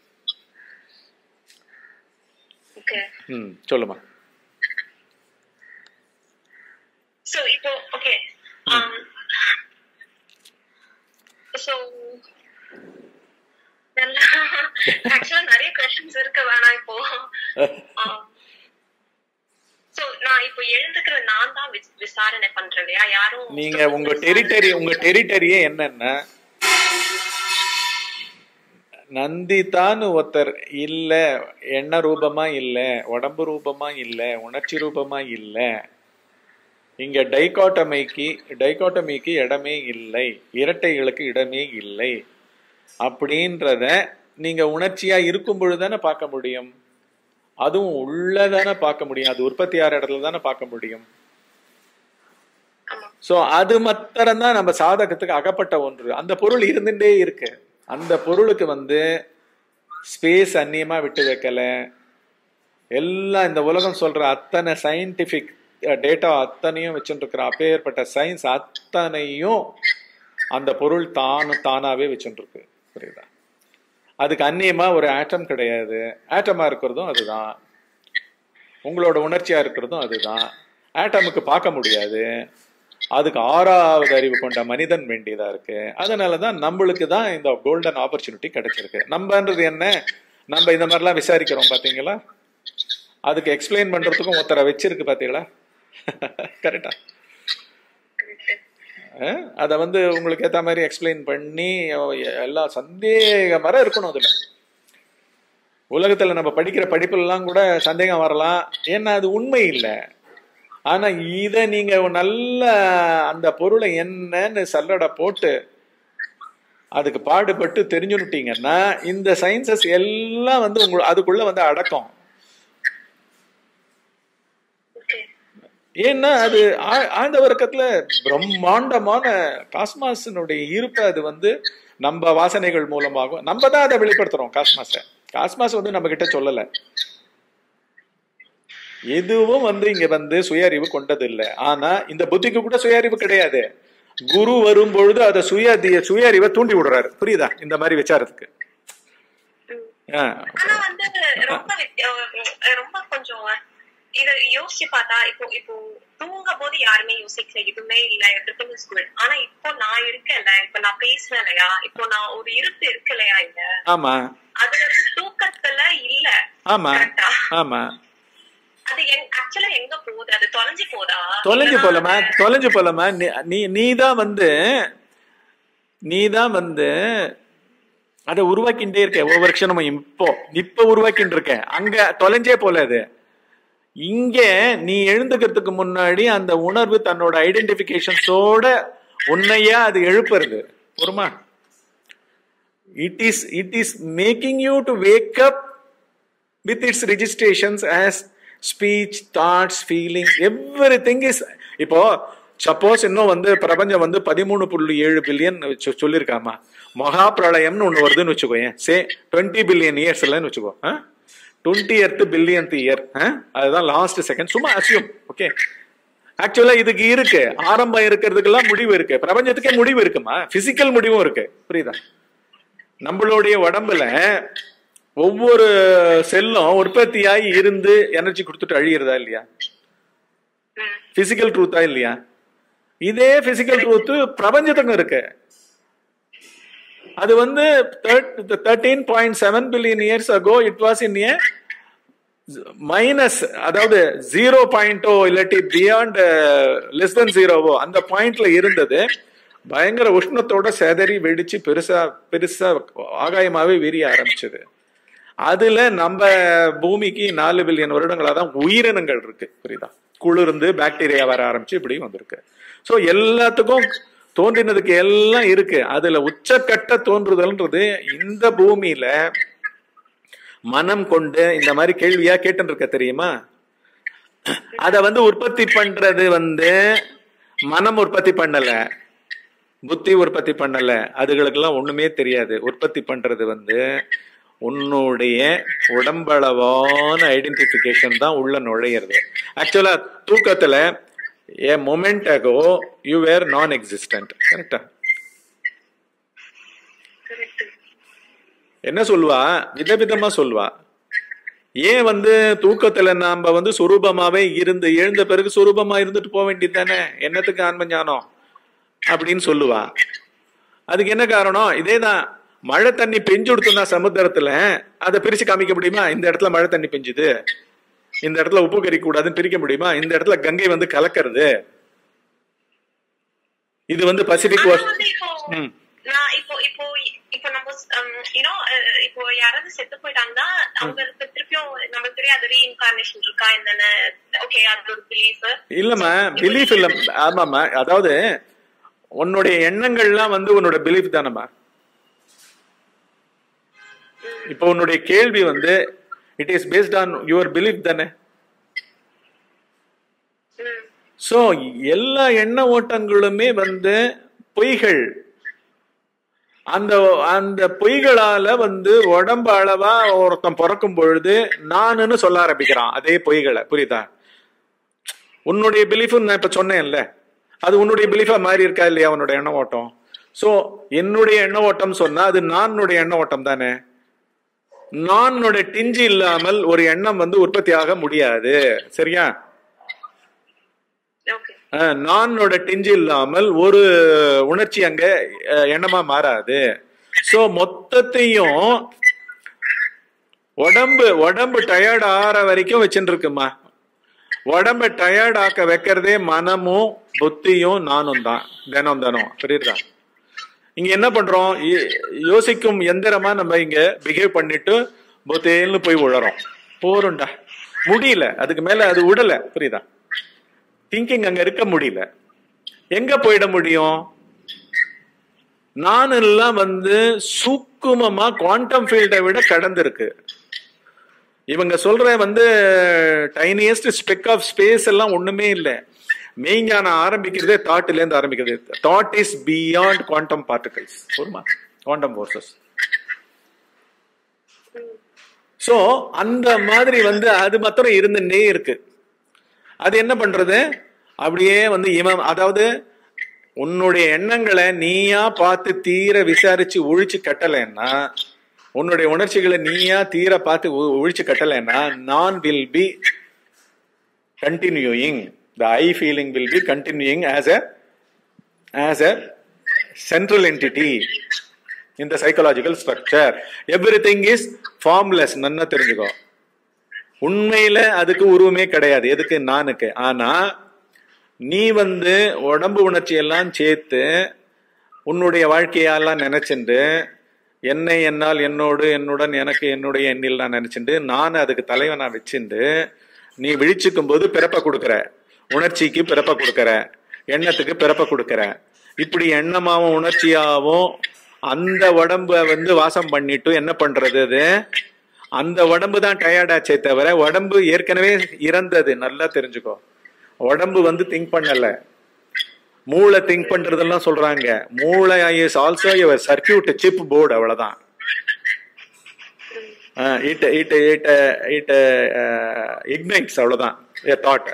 okay ம் சொல்லுமா சோ இப்போ ஓகே சோ ஆக்சுவலா நிறைய கொஸ்டின்ஸ் இருக்கு வேணாம் இப்போ சோ நான் இப்போ எழுந்துக்கிற நான் தான் விஸ்- விசாரணை பண்றேன் இல்லையா யாரும் நீங்க உங்க டெரிட்டரி உங்க டெரிட்டரியே என்னன்னா நந்திதான்னு ஒருத்தர் இல்ல எண்ண ரூபமா இல்ல உடம்பு ரூபமா இல்ல உணர்ச்சி ரூபமா இல்ல இங்க டைகாட்டமைக்கு டைகாட்டமிக்கு இடமே இல்லை இரட்டைகளுக்கு இடமே இல்லை அப்படின்றத நீங்க உணர்ச்சியா இருக்கும் பொழுதுதானே பார்க்க முடியும் அதுவும் உள்ளதானே பார்க்க முடியும் அது உற்பத்தி ஆகிற இடத்துல தானே பார்க்க முடியும் ஆமா சோ அது மாத்திரம் தான் நம்ம சாதகத்துக்கு அகப்பட்ட ஒன்று அந்த பொருள் இருந்துட்டே இருக்கு அந்த பொருளுக்கு வந்து ஸ்பேஸ் அந்நியமா விட்டு வைக்கல எல்லாம் இந்த உலகம் சொல்ற அத்தனை சயின்டிபிக் டேட்டா அத்தனையும் வச்சுட்டு இருக்கிற அப்பேற்பட்ட சயின்ஸ் அத்தனையும் அந்த பொருள் தானு தானாவே வச்சுட்டு இருக்கு புரியுதா அதுக்கு அந்நியமா ஒரு ஆட்டம் கிடையாது ஆட்டமா இருக்கிறதும் அதுதான் உங்களோட உணர்ச்சியா இருக்கிறதும் அதுதான் ஆட்டமுக்கு பார்க்க முடியாது அதுக்கு ஆறாவது அறிவு கொண்ட மனிதன் வேண்டியதா இருக்கு அதனாலதான் நம்மளுக்கு தான் இந்த கோல்டன் ஆப்பர்ச்சுனிட்டி கிடைச்சிருக்கு நம்மன்றது என்ன நம்ம இந்த மாதிரிலாம் விசாரிக்கிறோம் பாத்தீங்களா அதுக்கு எக்ஸ்பிளைன் பண்றதுக்கும் ஒருத்தரை வச்சிருக்கு பாத்தீங்களா கரெக்டா அதை வந்து உங்களுக்கு ஏத்த மாதிரி எக்ஸ்பிளைன் பண்ணி எல்லாம் சந்தேகமர இருக்கணும் அதுல உலகத்துல நம்ம படிக்கிற படிப்புலாம் கூட சந்தேகம் வரலாம் ஏன்னா அது உண்மை இல்லை ஆனா இத நீங்க நல்ல அந்த பொருளை என்னன்னு சல்லடை போட்டு அதுக்கு பாடுபட்டு தெரிஞ்சுட்டீங்கன்னா இந்த சயின்சஸ் எல்லாம் வந்து உங்க அதுக்குள்ள வந்து அடக்கம் ஓகே ஏன்னா அது ஆ- ஆழ்ந்த வர்க்கத்துல பிரம்மாண்டமான காஸ்மாஸினுடைய இருப்பை அது வந்து நம்ம வாசனைகள் மூலமாகும் நம்ம தான் அதை வெளிப்படுத்துறோம் காஸ்மாஸை காஸ்மாஸ் வந்து நம்ம கிட்ட சொல்லல எதுவும் வந்து இங்க வந்து சுய அறிவு கொண்டது இல்லை ஆனா இந்த புத்திக்கு கூட சுய அறிவு கிடையாது குரு வரும் பொழுது அதை சுய தி- சுய அறிவை தூண்டி விடுறாரு புரியுதா இந்த மாதிரி விசாரத்துக்கு ஆ, ஆனா வந்து ரொம்ப வித்- அஹ் ரொம்ப கொஞ்சம் இத யோசிச்சு பார்த்தா இப்போ இப்போ தூங்கும் போது யாருமே யோசிக்கல எதுவுமே இல்ல எவ்ரிதிங் இஸ் குட் ஆனா இப்போ நான் இருக்கேன்ல இப்போ நான் பேசுறேன் இல்லையா இப்போ நான் ஒரு இருப்பு இருக்கு இல்லையா இங்க ஆமா அது வந்து தூக்கத்துல இல்ல ஆமா கரெக்டா ஆமா அது ஆக்சுவலா எங்க போகுது அது தொலைஞ்சு போதா தொலைஞ்சு இல்லைன்னா போலமா அது- தொலைஞ்சு போலமா நீ- நீ நீ தான் வந்து நீ தான் வந்து அதை உருவாக்கிட்டே இருக்க ஒவ்வொரு க்ஷணமும் இப்போ இப்ப உருவாக்கிட்டு இருக்க அங்க தொலைஞ்சே போல அது இங்க நீ எழுந்துக்கிறதுக்கு முன்னாடி அந்த உணர்வு தன்னோட ஐடென்டிபிகேஷன்ஸோட உன்னையா அது எழுப்புறது பொறுமா it is it is making you to wake up with its registrations as speech thoughts feelings everything is இப்போ சப்போஸ் இன்னும் வந்து பிரபஞ்சம் வந்து பதிமூணு புள்ளி ஏழு பில்லியன் சொல்லியிருக்காமா மகா பிரளயம்னு ஒன்று வருதுன்னு வச்சுக்கோயேன் சே டுவெண்ட்டி பில்லியன் இயர்ஸ் இல்லைன்னு வச்சுக்கோ டுவெண்ட்டி எர்த் பில்லியன்த் இயர் அதுதான் லாஸ்ட் செகண்ட் சும்மா அசியூம் ஓகே ஆக்சுவலா இதுக்கு இருக்கு ஆரம்பம் இருக்கிறதுக்கெல்லாம் முடிவு இருக்கு பிரபஞ்சத்துக்கே முடிவு இருக்குமா பிசிக்கல் முடிவும் இருக்கு புரியுதா நம்மளுடைய உடம்புல ஒவ்வொரு செல்லும் உற்பத்தியாகி இருந்து எனர்ஜி கொடுத்துட்டு அழியிறதா இல்லையா ம் பிசிக்கல் ட்ரூத்தா இல்லையா இதே பிசிக்கல் ட்ரூத் பிரபஞ்சத்துக்கும் இருக்கு அது வந்து thirteen point seven billion years ago it was in a minus அதாவது ஜீரோ பாயிண்டோ இல்லாட்டி பியாண்ட் லெஸ் தென் ஜீரோவோ அந்த பாயிண்ட்ல இருந்தது பயங்கர உஷ்ணத்தோட செதறி வெடிச்சு பெருசா பெருசா ஆகாயமாவே விரிய ஆரம்பிச்சது அதுல நம்ம பூமிக்கு நாலு பில்லியன் வருடங்களா தான் உயிரினங்கள் இருக்கு புரியுதா குளிர்ந்து பாக்டீரியா வர ஆரம்பிச்சு இப்படி வந்திருக்கு ஸோ எல்லாத்துக்கும் தோன்றினதுக்கு எல்லாம் இருக்கு அதுல உச்சக்கட்ட தோன்றுதல்ன்றது இந்த பூமியில மனம் கொண்டு இந்த மாதிரி கேள்வியா கேட்டு இருக்க தெரியுமா அத வந்து உற்பத்தி பண்றது வந்து மனம் உற்பத்தி பண்ணல புத்தி உற்பத்தி பண்ணல அதுகளுக்கெல்லாம் ஒண்ணுமே தெரியாது உற்பத்தி பண்றது வந்து உன்னுடைய உடம்பளவான ஐடென்டிபிகேஷன் தான் உள்ள நுழையிறது ஆக்சுவலா தூக்கத்துல a moment ago you were non existent கரெக்டா கரெக்ட் என்ன சொல்லுவா விதவிதமா சொல்லுவா ஏன் வந்து தூக்கத்துல நாம வந்து சுரூபமாவே இருந்து எழுந்த பிறகு சுரூபமா இருந்துட்டு போக வேண்டியது தானே என்னத்துக்கு ஆன்ம ஞானம் அப்படின்னு சொல்லுவா அதுக்கு என்ன காரணம் இதேதான் மழை தண்ணி பெஞ்சு கொடுத்தோம்னா சமுத்திரத்துல அதை பிரிச்சு காமிக்க முடியுமா இந்த இடத்துல மழை தண்ணி பெஞ்சுது இந்த இடத்துல உப்பு கறிக்க கூடாதுன்னு பிரிக்க முடியுமா இந்த இடத்துல கங்கை வந்து கலக்கிறது இது வந்து பசிபிக் ஆனா ஓஷ் வந்து இப்போ ம். நான் இப்போ இப்போ இப்போ நம்ம யூனோ இப்போ யாராவது செத்து போயிட்டாங்கன்னா அவங்களுக்கு திருப்பியும் நமக்கு தெரியாது ரீஇன்கார்னேஷன் இருக்கா என்னன்னு ஓகே அது ஒரு பிலீஃப் இல்லம்மா பிலீஃப் இல்ல ஆமாம்மா அதாவது உன்னுடைய எண்ணங்கள்லாம் வந்து உன்னோட பிலீஃப் தானம்மா இப்போ உன்னுடைய கேள்வி வந்து it is based on your belief தானே சோ எல்லா எண்ண ஓட்டங்களுமே வந்து பொய்கள் அந்த அந்த பொய்களால வந்து உடம்பு அளவா ஒருத்தன் பிறக்கும் பொழுது நானுன்னு சொல்ல ஆரம்பிக்கிறான் அதே பொய்களை புரியுதா உன்னுடைய பிலீஃப் நான் இப்ப சொன்னேன்ல அது உன்னுடைய பிலீஃபா மாறி இருக்கா இல்லையா உன்னோட எண்ண ஓட்டம் சோ என்னுடைய எண்ண ஓட்டம் சொன்னா அது நானுடைய எண்ண ஓட்டம் தானே நானோட டிஞ்சு இல்லாமல் ஒரு எண்ணம் வந்து உற்பத்தி ஆக முடியாது சரியா ஓகே அஹ், நானோட டிஞ்சு இல்லாமல் ஒரு உணர்ச்சி அங்க அஹ், எண்ணமா மாறாது சோ மொத்தத்தையும் உடம்பு உடம்பு டயர்ட் ஆற வரைக்கும் வச்சுட்டு இருக்குமா உடம்ப டயர்ட் ஆக்க வைக்கிறதே மனமும் புத்தியும் நானும் தான் தினம் தினம் புரியுதா இங்க என்ன பண்றோம் யோ- யோசிக்கும் எந்திரமா நம்ம இங்க பிஹேவ் பண்ணிட்டு பொத்தேல்னு போய் விழறோம் போறோம்டா முடியல அதுக்கு மேல அது விடல புரியுதா திங்கிங் அங்க இருக்க முடியல எங்க போயிட முடியும் நான் எல்லாம் வந்து சூக்குமமா குவாண்டம் ஃபீல்டை விட கடந்திருக்கு இவங்க சொல்ற வந்து டைனியஸ்ட் ஸ்பெக் ஆஃப் ஸ்பேஸ் எல்லாம் ஒண்ணுமே இல்லை மெய்ஞானம் ஆரம்பிக்கிறதே தாட்ல இருந்து ஆரம்பிக்கிறது thought is beyond quantum particles ஒருமா குவாண்டம் ஃபோர்சஸ் சோ அந்த மாதிரி வந்து அது மாத்திரம் இருந்துட்டே இருக்கு அது என்ன பண்றது அப்படியே வந்து இவன் அதாவது உன்னுடைய எண்ணங்களை நீயா பார்த்து தீர விசாரிச்சு ஒழிச்சு கட்டலைன்னா உன்னுடைய உணர்ச்சிகளை நீயா தீர பார்த்து ஒ- ஒழிச்சு கட்டலைன்னா நான் will be continuing the i feeling will be continuing as a as a central entity in the psychological structure everything is formless நன்னா தெரிஞ்சுக்கோ உண்மையில அதுக்கு உருவமே கிடையாது எதுக்கு நானுக்கு ஆனா நீ வந்து உடம்பு உணர்ச்சி எல்லாம் சேர்த்து உன்னுடைய வாழ்க்கையெல்லாம் நினைச்சுண்டு என்னை என்னால் என்னோடு என்னுடன் எனக்கு என்னுடைய எண்ணில் நான் நினைச்சுண்டு நான் அதுக்கு தலைவனா வச்சுண்டு நீ விழிச்சுக்கும் போது பிறப்ப கொடுக்கற உணர்ச்சிக்கு பிறப்ப கொடுக்கற எண்ணத்துக்கு பிறப்ப கொடுக்கற இப்படி எண்ணமாவும் உணர்ச்சியாவும் அந்த உடம்ப வந்து வாசம் பண்ணிட்டு என்ன பண்றது அது அந்த உடம்பு தான் டயர்டாச்சே தவிர உடம்பு ஏற்கனவே இறந்தது நல்லா தெரிஞ்சுக்கோ உடம்பு வந்து திங்க் பண்ணல மூளை திங்க் பண்றதெல்லாம் சொல்றாங்க மூளை is also your circuit chip board அவ்வளவுதான் it it it it ignites அவ்வளவுதான் a thought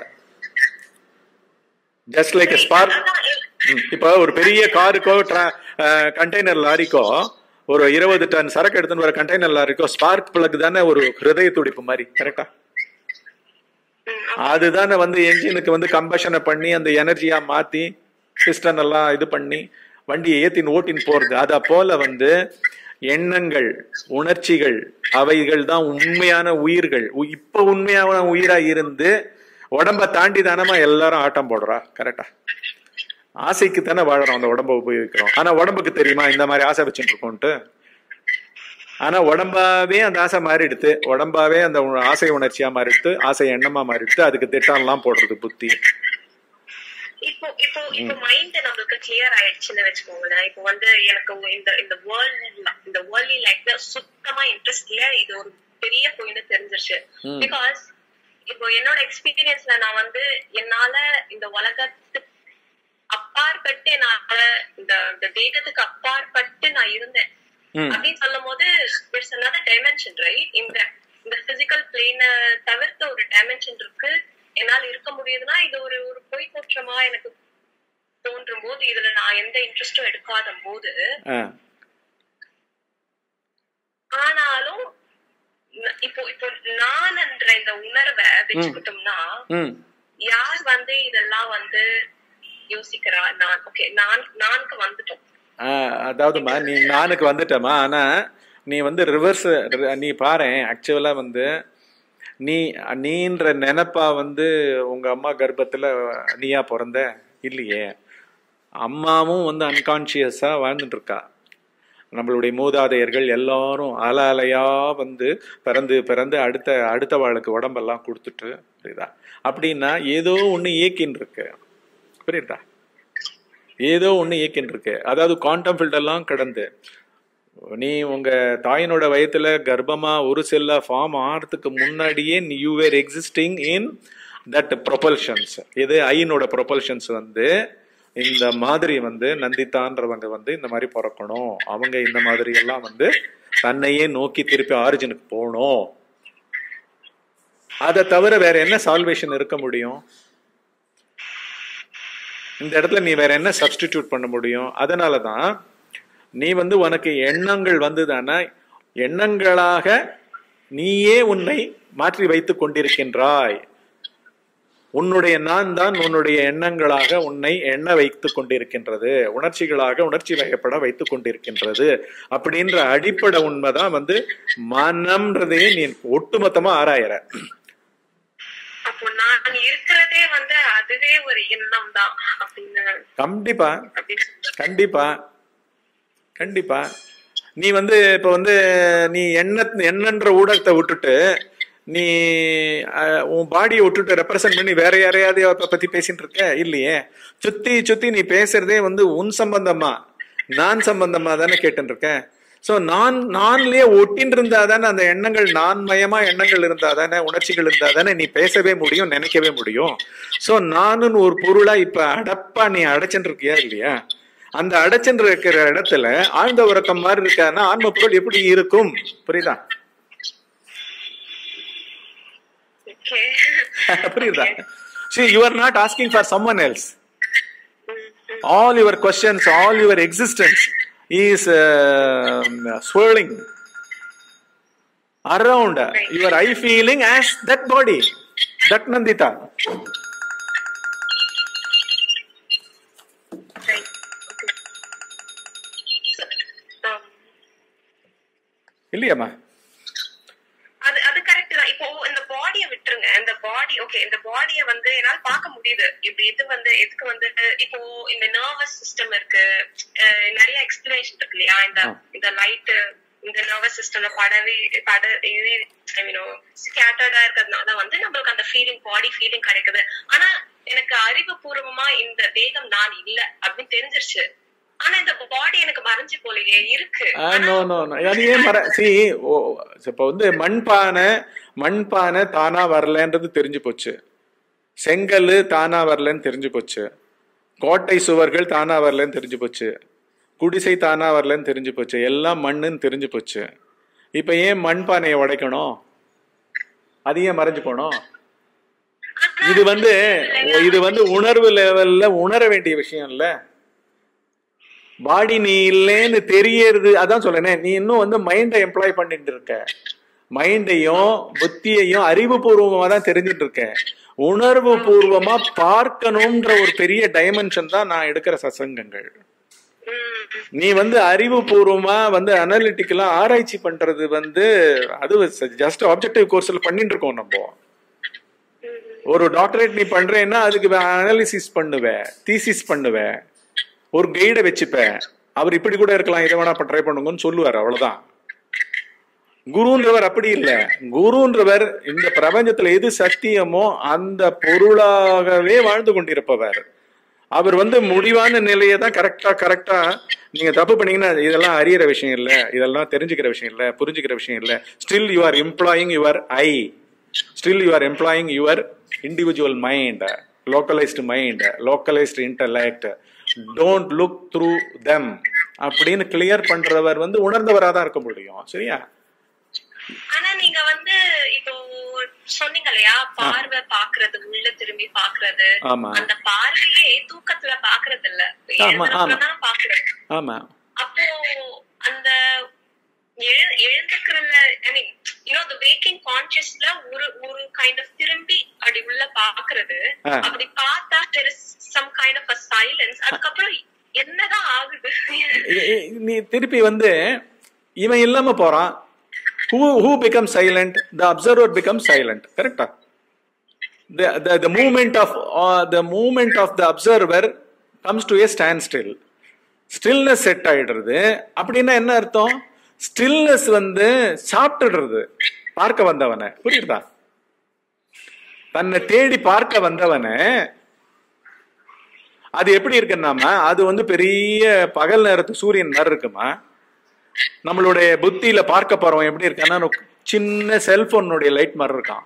just like spark அதான் இப்போ ஒரு பெரிய காருக்கோ கண்டெய்னர் லாரிக்கோ ஒரு இருபது டன் சரக்கு எடுத்துன்னு வர கண்டெய்னர் இருக்கும் ஸ்பார்க் பிளக் தானே ஒரு ஹிருதய துடிப்பு மாதிரி கரெக்டா ம், அதுதானே வந்து என்ஜினுக்கு வந்து கம்பஷனை பண்ணி அந்த எனர்ஜியா மாத்தி சிஸ்டம் எல்லாம் இது பண்ணி வண்டியை ஏத்தின் ஓட்டின் போறது அத போல வந்து எண்ணங்கள் உணர்ச்சிகள் அவைகள் தான் உண்மையான உயிர்கள் உ- இப்ப உண்மையான உயிரா இருந்து உடம்ப தாண்டி தானமா எல்லாரும் ஆட்டம் போடுறா கரெக்டா ஆசைக்கு தானே வாழறோம் அந்த உடம்ப உபயோகிக்கிறோம் ஆனா உடம்புக்கு தெரியுமா இந்த மாதிரி ஆசை வச்சுட்டு இருக்கோம்ட்டு ஆனா உடம்பாவே அந்த ஆசை மாறிடுது உடம்பாவே அந்த உ- ஆசை உணர்ச்சியா மாறிடுது ஆசை எண்ணமா மாறிடுது அதுக்கு திட்டம்லாம் போடுறது புத்தி இப்போ இப்போ இப்போ மைண்ட் நம்மளுக்கு கிளியர் ஆயிடுச்சுன்னு வச்சுக்கோங்களேன் இப்போ வந்து எனக்கு இந்த இந்த வேர்ல்ட் இந்த வேர்ல்ட்லி லைஃப்ல சுத்தமா இன்ட்ரெஸ்ட் இல்ல இது ஒரு பெரிய பொய்னு தெரிஞ்சிருச்சு ம். பிகாஸ் இப்போ என்னோட எக்ஸ்பீரியன்ஸ்ல நான் வந்து என்னால இந்த உலகத்துக்கு அப்பாற்பட்டு என்னால இந்த இந்த தேகத்துக்கு அப்பாற்பட்டு நான் இருந்தேன் ம் அப்படின்னு சொல்லும் போது இட்ஸ் another dimension ரைட் இந்த இந்த பிசிக்கல் பிளேன தவிர்த்த ஒரு டைமென்ஷன் இருக்கு என்னால இருக்க முடியுதுன்னா இது ஒரு ஒரு பொய் தோற்றமா எனக்கு தோன்றும் போது இதுல நான் எந்த இன்ட்ரெஸ்டும் எடுக்காத போது ஆ ஆனாலும் ந- இப்போ இப்போ நான் என்ற இந்த உணர்வை வச்சுக்கிட்டோம்னா ம் யார் வந்து இதெல்லாம் வந்து யோசிக்கிறா நான் ஓகே நான் நான்கு வந்துட்டோம் ஆ, அதாவதுமா நீ நானுக்கு வந்துட்டமா ஆனா நீ வந்து ரிவர்ஸ் நீ பாரு ஆக்சுவலா வந்து நீ நீன்ற நினைப்பா வந்து உங்க அம்மா கர்ப்பத்துல நீயா பிறந்த இல்லையே அம்மாவும் வந்து அன்கான்சியஸா வாழ்ந்துட்டு இருக்கா நம்மளுடைய மூதாதையர்கள் எல்லாரும் அல அலையா வந்து பிறந்து பிறந்து அடுத்த அடுத்த வாளுக்கு உடம்பெல்லாம் கொடுத்துட்டு புரியுதா அப்படின்னா ஏதோ ஒண்ணு இயக்கின்னு இருக்கு புரியுதா ஏதோ ஒண்ணு இயக்கின்னு இருக்கு அதாவது குவாண்டம் ஃபீல்டெல்லாம் கடந்து நீ உங்க தாயினோட வயத்துல கர்ப்பமா ஒரு செல்லா ஃபார்ம் ஆகிறதுக்கு முன்னாடியே நீ you were existing in that propulsions இது ஐனோட ப்ரொபல்ஷன்ஸ் வந்து இந்த மாதிரி வந்து நந்திதான்றவங்க வந்து இந்த மாதிரி பிறக்கணும் அவங்க இந்த மாதிரி எல்லாம் வந்து தன்னையே நோக்கி திருப்பி ஆரிஜினுக்கு போகணும் அதை தவிர வேற என்ன சால்வேஷன் இருக்க முடியும் இந்த இடத்துல நீ வேற என்ன சப்ஸ்டிடியூட் பண்ண முடியும் அதனால தான் நீ வந்து உனக்கு எண்ணங்கள் வந்ததானா எண்ணங்களாக நீயே உன்னை மாற்றி வைத்துக் கொண்டிருக்கின்றாய் உன்னுடைய நான் தான் உன்னுடைய எண்ணங்களாக உன்னை எண்ண வைத்துக் கொண்டிருக்கின்றது உணர்ச்சிகளாக உணர்ச்சி வகைப்பட வைத்துக் கொண்டிருக்கின்றது அப்படின்ற அடிப்படை உண்மைதான் வந்து மனம்ன்றதையே நீ ஒட்டுமொத்தமா ஆராயற அப்போ நான் இருக்கிறதே வந்து அதுவே ஒரு எண்ணம் தான் அப்படின்னு கண்டிப்பா அப்படின்னு கண்டிப்பா கண்டிப்பா நீ வந்து இப்ப வந்து நீ எண்ண எண்ணன்ற ஊடகத்தை விட்டுட்டு நீ அஹ், உன் பாடியை விட்டுட்டு ரெப்ரசன்ட் பண்ணி வேற யாரையாவது அவ பத்தி பேசிட்டு இருக்க இல்லையே சுத்தி சுத்தி நீ பேசுறதே வந்து உன் சம்பந்தமா நான் சம்பந்தமா தானே கேட்டுட்டு இருக்கேன் சோ நான் நான்லயே ஒட்டின்னு இருந்தா தானே அந்த எண்ணங்கள் நான் மயமா எண்ணங்கள் இருந்தா தானே உணர்ச்சிகள் இருந்தா தானே நீ பேசவே முடியும் நினைக்கவே முடியும் சோ நானுன்னு ஒரு பொருளா இப்ப அடப்பா நீ அடைச்சுட்டு இருக்கியா இல்லையா அந்த அடைச்சுட்டு இருக்கிற இடத்துல ஆழ்ந்த உறக்கம் மாதிரி இருக்கான்னா ஆன்ம பொருள் எப்படி இருக்கும் புரியுதா ஓகே புரியுதா see you are not asking for someone else all your questions all your existence is uh, swirling around your eye feeling as that body that nandita Right. Okay. So, um, இல்லையாம்மா அது அது correct தான் இப்போ இந்த பாடிய விட்டுருங்க இந்த பாடி okay இந்த பாடிய வந்து என்னால பார்க்க முடியுது இப்படி இது வந்து எதுக்கு வந்து இப்போ இந்த நர்வஸ் சிஸ்டம் இருக்கு அஹ் நிறைய எக்ஸ்பிளனேஷன் இருக்கு இல்லையா இந்த ஆ. இந்த லைட் இந்த நர்வஸ் சிஸ்டம்ல படவே பட இது ஐ மீனோ ஸ்கேட்டர்டா இருக்கிறதுனால வந்து நம்மளுக்கு அந்த ஃபீலிங் பாடி ஃபீலிங் கிடைக்குது ஆனா எனக்கு அறிவுபூர்வமா இந்த தேகம் நான் இல்ல அப்படின்னு தெரிஞ்சிருச்சு ஆனா இந்த பாடி எனக்கு மறைஞ்சு போலையே இருக்கு நோ நோ நோ அது ஏன் மர சி இப்போ வந்து மண்பானை மண்பானை தானா வரலன்றது தெரிஞ்சு போச்சு செங்கல் தானா வரலன்னு தெரிஞ்சு போச்சு கோட்டை சுவர்கள் தானா வரலன்னு தெரிஞ்சு போச்சு குடிசை தானா வரலன்னு தெரிஞ்சு போச்சு எல்லாம் மண்ணுன்னு தெரிஞ்சு போச்சு இப்போ ஏன் மண்பானையை உடைக்கணும் அது ஏன் மறைஞ்சு போனோம் இது வந்து இது வந்து உணர்வு லெவல்ல உணர வேண்டிய விஷயம் இல்ல பாடி நீ இல்லைன்னு தெரியறது அதான் சொல்றேனே நீ இன்னும் வந்து மைண்டை எம்ப்ளாய் பண்ணிட்டு இருக்க மைண்டையும் புத்தியையும் அறிவுபூர்வமா தான் தெரிஞ்சிட்டு இருக்க உணர்வு பூர்வமா பார்க்கணும்ன்ற ஒரு பெரிய டைமென்ஷன் தான் நான் எடுக்கிற சசங்கங்கள் ம், நீ வந்து அறிவுபூர்வமா வந்து அனலிட்டிக்கலா ஆராய்ச்சி பண்றது வந்து அது ஜஸ்ட் ஆப்ஜெக்டிவ் கோர்ஸ்ல பண்ணிட்டு இருக்கோம் நம்ம ஒரு டாக்டரேட் நீ பண்றேன்னா அதுக்கு அனாலிசிஸ் பண்ணுவ தீசிஸ் பண்ணுவ ஒரு கைடை வச்சுப்ப அவர் இப்படி கூட இருக்கலாம் இதை வேணா ட்ரை பண்ணுங்கன்னு சொல்லுவார் அவ்வளவுதான் குருன்றவர் அப்படி இல்ல குருன்றவர் இந்த பிரபஞ்சத்துல எது சத்தியமோ அந்த பொருளாகவே வாழ்ந்து கொண்டிருப்பவர் அவர் வந்து முடிவான நிலையை தான் கரெக்டா கரெக்டா நீங்க தப்பு பண்ணீங்கன்னா இதெல்லாம் அறியிற விஷயம் இல்ல இதெல்லாம் தெரிஞ்சுக்கிற விஷயம் இல்ல புரிஞ்சுக்கிற விஷயம் இல்ல still you are employing your I still you are employing your individual mind localized mind localized intellect don't look through them அப்படின்னு கிளியர் பண்றவர் வந்து உணர்ந்தவராக தான் இருக்க முடியும் சரியா ஆனா நீங்க வந்து இப்போ சொன்னீங்க இல்லையா பார்வை பாக்குறது உள்ள திரும்பி பாக்குறது ஆமா அந்த பார்வையே தூக்கத்துல பாக்குறது இல்ல ஆமா, ஆமா. தான் பாக்குறது ஆமா அப்போ அந்த எழு- எழுந்துக்கிறல ஐ மீன் யூனோ த வேக்கிங் கான்சியஸ்ல ஒரு ஒரு கைண்ட் ஆஃப் திரும்பி அப்படி உள்ள பாக்குறது ஆ. அப்படி பார்த்தா there is some kind of uh silence அதுக்கப்புறம் என்னதான் ஆகுது இ- இ- நீ திருப்பி வந்து இவன் இல்லாம போறான் who who become silent the observer become silent correct the the the movement of uh, the movement of the observer comes to a standstill stillness set ஆயிடுறது அப்படின்னா என்ன அர்த்தம் ஸ்டில்னஸ் வந்து சாப்பிட்டுடுறது பார்க்க வந்தவனை புரியுதா தன்னை தேடி பார்க்க வந்தவனை அது எப்படி இருக்குன்னாமா அது வந்து பெரிய பகல் நேரத்து சூரியன் மாதிரி இருக்குமா நம்மளுடைய புத்தியில பார்க்க போறவன் எப்படி இருக்கான்னா சின்ன செல்போனுடைய லைட் மாதிரி இருக்கான்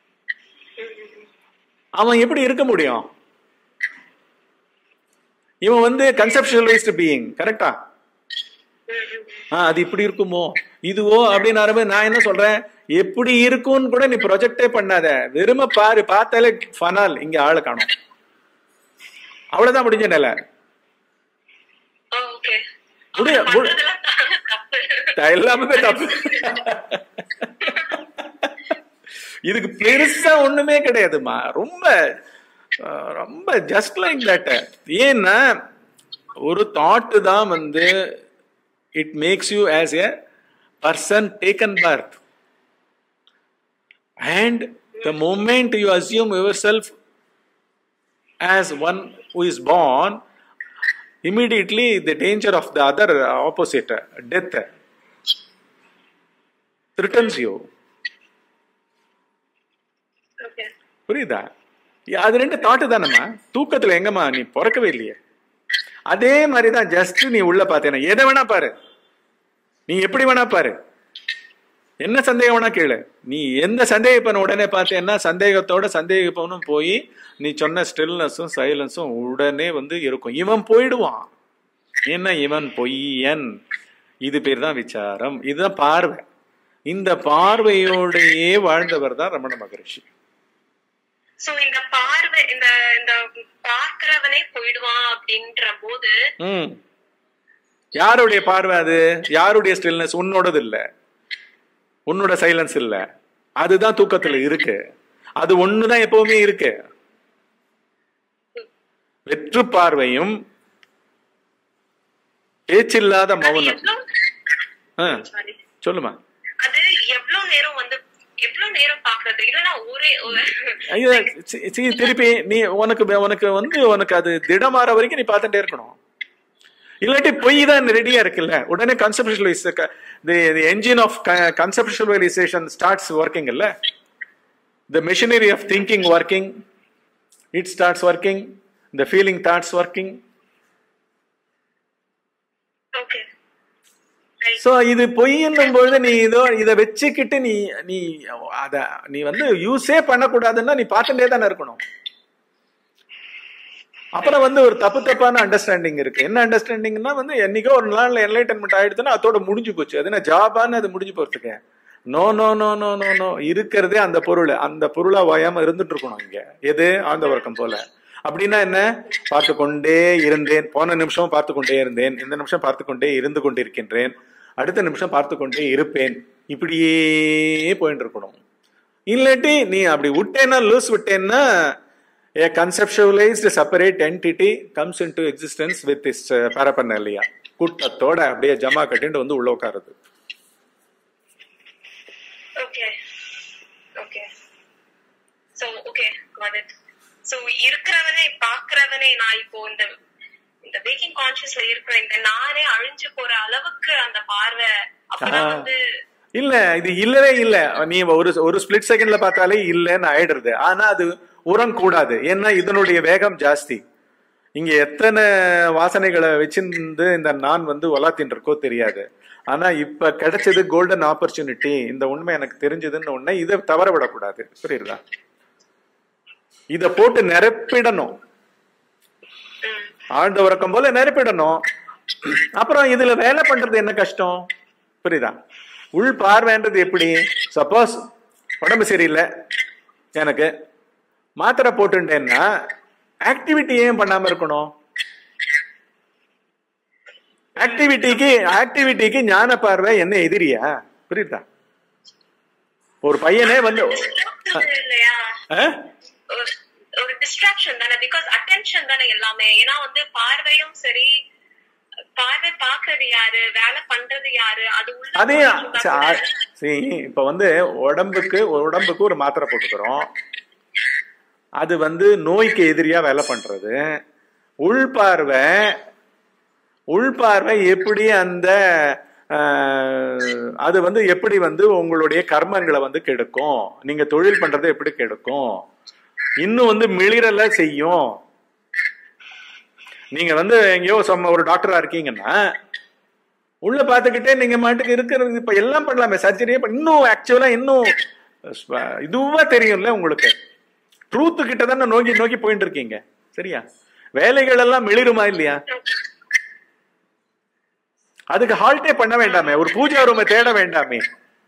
அவன் எப்படி இருக்க முடியும் இவன் வந்து கன்செப்டுவலைஸ்டு பீயிங் கரெக்டா ஆ அது இப்படி இருக்குமோ இதுவோ அப்படின்னு ஆரம்பி நான் என்ன சொல்றேன் எப்படி இருக்கும்னு கூட நீ ப்ரொஜெக்டே பண்ணாத வெறும பாரு பார்த்தாலே ஃபனால் இங்க ஆளு காணும் அவ்வளவுதான் முடிஞ்ச நிலை ஓகே முடிய- முடி- தப்பு எல்லாமே தப்பு இதுக்கு பெருசா ஒண்ணுமே கிடையாதுமா ரொம்ப அஹ், ரொம்ப ஜஸ்ட் லைக் தட் ஏன்னா ஒரு தாட் தான் வந்து it makes you as a person taken birth and the moment you assume yourself as one who is born, immediately the danger of the other uh, opposite, uh, death, uh, threatens you. Okay புரியுதா yeah, அது ரெண்டு thought தானம்மா தூக்கத்துல எங்கம்மா நீ பிறக்கவே இல்லையே அதே மாதிரி தான் ஜஸ்ட் நீ உள்ள பார்த்தேன்னா எதை வேணா பாரு நீ எப்படி வேணா பாரு என்ன சந்தேகம் வேணா கேளு நீ எந்த சந்தேகப்பன உடனே பார்த்தேன்னா சந்தேகத்தோட சந்தேகப்பனும் போய் நீ சொன்ன ஸ்டில்னஸும் சைலன்ஸும் உடனே வந்து இருக்கும் இவன் போயிடுவான் என்ன இவன் பொய்யன் இது பேர் தான் விசாரம் இதுதான் பார்வை இந்த பார்வையோடையே வாழ்ந்தவர் தான் ரமண மகரிஷி சோ இந்த பார்வை இந்த இந்த பார்க்கிறவனே போயிடுவான் அப்படின்ற போது ம் யாருடைய பார்வை அது யாருடைய ஸ்டில்னஸ் உன்னோடது இல்ல உன்னோட சைலன்ஸ் இல்ல அதுதான் தூக்கத்துல இருக்கு அது ஒண்ணுதான் எப்பவுமே இருக்கு வெற்று பார்வையும் பேச்சில்லாத அது மௌனம் எவ்வளவு ஆ, சாரி சொல்லுமா அது எவ்வளவு நேரம் வந்து எவ்வளவு நேரம் பாக்குறது இல்லனா ஒரே ஒரு- ஐயோ சி- சி- திருப்பி நீ உனக்கு உனக்கு வந்து உனக்கு அது திடமாற வரைக்கும் நீ பார்த்துட்டே இருக்கணும் இல்லாட்டி பொய் தான் ரெடியா இருக்குல்ல உடனே conceptualize the engine of conceptualization starts working இல்ல the machinery of thinking working it starts working the feeling thoughts working okay right so இது பொய்ன்னும் பொழுது நீ இதோ இதை வச்சுக்கிட்டு நீ நீ அத நீ வந்து யூஸே பண்ணக்கூடாதுன்னா நீ பார்த்துட்டே தானே இருக்கணும் அப்புறம் வந்து ஒரு தப்பு தப்பான அண்டர்ஸ்டாண்டிங் இருக்கு என்ன அண்டர்ஸ்டாண்டிங்னா வந்து என்னைக்கோ ஒரு நாள் என்லைட்டன்மெண்ட் ஆயிடுச்சுன்னா அதோட முடிஞ்சு போச்சு அது என்ன ஜாபான்னு அது முடிஞ்சு போறதுக்கு no no no no no no இருக்கிறதே அந்த பொருள் அந்த பொருளா வாயாம இருந்துட்டு இருக்கணும் இங்க எது ஆழ்ந்த வர்க்கம் போல அப்படின்னா என்ன பார்த்து கொண்டே இருந்தேன் போன நிமிஷம் பார்த்து கொண்டே இருந்தேன் இந்த நிமிஷம் பார்த்து கொண்டே இருந்து கொண்டிருக்கின்றேன் அடுத்த நிமிஷம் பார்த்து கொண்டே இருப்பேன் இப்படியே போயிட்டு இருக்கணும் இல்லாட்டி நீ அப்படி விட்டேன்னா லூஸ் விட்டேன்னா a conceptualized separate entity comes into existence with this uh, paraphernalia கூட்டத்தோட அப்படியே ஜமா கட்டிட்டு வந்து உள்ள உட்காருது okay okay so okay got it so இருக்கிறவனே பாக்குறவனே நான் இப்போ இந்த இந்த வேக்கிங் கான்சியஸ்ல இருக்கிற இந்த நானே அழிஞ்சு போற அளவுக்கு அந்த பார்வை அப்பதான் ஆஹா. வந்து இல்ல இது இல்லவே இல்ல நீ ஒரு ஒரு ஸ்பிளிட் செகண்ட்ல பார்த்தாலே இல்லைன்னு ஆயிடுறது ஆனா அது உரம் கூடாது ஏன்னா இதனுடைய வேகம் ஜாஸ்தி இங்க எத்தனை வாசனைகளை வச்சிருந்து இந்த நான் வந்து வளாத்தின் இருக்கோ தெரியாது ஆனா இப்ப கிடைச்சது கோல்டன் ஆப்பர்ச்சுனிட்டி இந்த உண்மை எனக்கு தெரிஞ்சதுன்னு உடனே இதை தவற விடக்கூடாது புரியுதா இத போட்டு நிரப்பிடணும் ம், ஆழ்ந்த உறக்கம் போல நிரப்பிடணும் அப்புறம் இதுல வேலை பண்றது என்ன கஷ்டம் புரியுதா உள் பார்வைன்றது எப்படி சப்போஸ் உடம்பு சரியில்லை எனக்கு மாத்திரை போட்டுட்டேன்னா ஆக்டிவிட்டி ஏன் பண்ணாம இருக்கணும் ஆக்டிவிட்டிக்கு ஆக்டிவிட்டிக்கு ஞான பார்வை என்ன எதிரியா புரியுதா ஒரு பையனே வந்து distraction இல்லையா ஆ? ஒரு- ஒரு டிஸ்ட்ராக்ஷன் தானே பிகாஸ் அட்டென்ஷன் தானே எல்லாமே ஏன்னா வந்து பார்வையும் சரி பார்வை பாக்குறது யாரு வேலை பண்றது யாரு அது உள்ள அதே போயிட்டு இருந்தா கூட- சரி இப்ப வந்து உடம்புக்கு உடம்புக்கு ஒரு மாத்திரை போட்டுக்கிறோம் அது வந்து நோய்க்கு எதிரியா வேலை பண்றது உள்பார்வை உள்பார்வை எப்படி அந்த ஆஹ், அது வந்து எப்படி வந்து உங்களுடைய கர்மங்களை வந்து கெடுக்கும் நீங்க தொழில் பண்றதை எப்படி கெடுக்கும் இன்னும் வந்து மிளிரல செய்யும் நீங்க வந்து எங்கேயோ சொம்ம ஒரு டாக்டரா இருக்கீங்கன்னா உள்ள பாத்துக்கிட்டே நீங்க மாட்டுக்கு இருக்கிறது இப்ப எல்லாம் பண்ணலாமே சர்ஜரியே பண்ண- இன்னும் ஆக்சுவலா இன்னும் ஸ்வ- இதுவா தெரியும்ல உங்களுக்கு ட்ரூத்து கிட்ட தானே நோக்கி நோக்கி போயிட்டு இருக்கீங்க சரியா வேலைகள் எல்லாம் மிளிருமா இல்லையா அதுக்கு ஹால்ட்டே பண்ண வேண்டாமே ஒரு பூஜா ரூமை தேட வேண்டாமே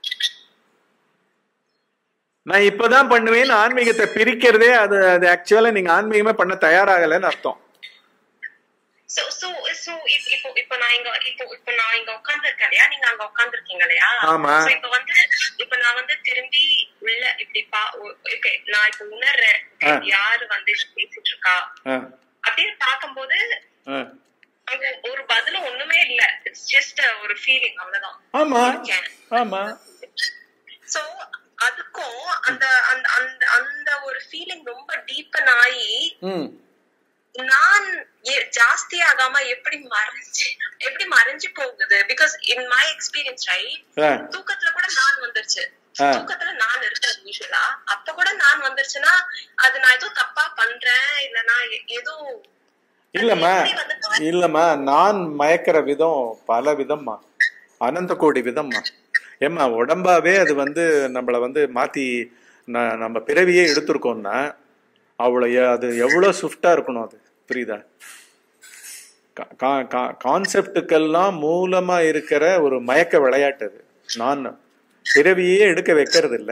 நான் இப்பதான் பண்ணுவேன்னு ஆன்மீகத்தை பிரிக்கிறதே அது அது ஆக்சுவலா நீங்க ஆன்மீகமே பண்ண தயாராகலைன்னு அர்த்தம் So, so, so, இப்ப- இப்போ இப்போ நான் இங்க இப்போ இப்போ நான் இங்க உட்கார்ந்துருக்கேன் இல்லையா நீங்க அங்க உட்கார்ந்துருக்கீங்க இல்லையா ஆமா. So, இப்போ வந்து இப்போ நான் வந்து திரும்பி உள்ள இப்படி பா ஓகே நான் இப்போ உணர்றேன் ஆ. யாரு வந்து பேசிட்டு இருக்கா ஆ, அப்படின்னு பார்க்கும்போது ஆ. அங்க ஒரு பதிலும் ஒண்ணுமே இல்ல இட்ஸ் ஜஸ்ட் ஒரு ஃபீலிங் அவ்வளவுதான் ஆமா இருக்கேன். ஆமா சோ அதுக்கும் அந்த அந்த அந்த அந்த ஒரு ஃபீலிங் ரொம்ப டீப்பன் ஆகி ம் நான் எ- ஜாஸ்தி ஆகாம எப்படி மறைஞ்சு எப்படி மறைஞ்சு போகுது because in my experience right ஆ, தூக்கத்துல கூட நான் வந்துருச்சு ஆ. தூக்கத்துல நான் இருக்கேன் யூஸ்வலா அப்ப கூட நான் வந்துருச்சுன்னா அது நான் ஏதோ தப்பா பண்றேன் இல்லனா எ- ஏதோ இல்லம்மா அது எப்படி வந்து இல்லம்மா நான் மயக்கிற விதம் பல விதம்மா அனந்த கோடி விதம்மா ஏம்மா உடம்பாவே அது வந்து நம்மளை வந்து மாத்தி ந- நம்ம பிறவியே எடுத்திருக்கோம்னா அவ்வளோ எ- அது எவ்வளோ ஸ்விஃப்டா இருக்கணும் அது புரியுதா கான்செப்டுக்கெல்லாம் மூலமா இருக்கிற ஒரு மயக்க விளையாட்டு அது நான் பிறவியே எடுக்க வைக்கிறது இல்ல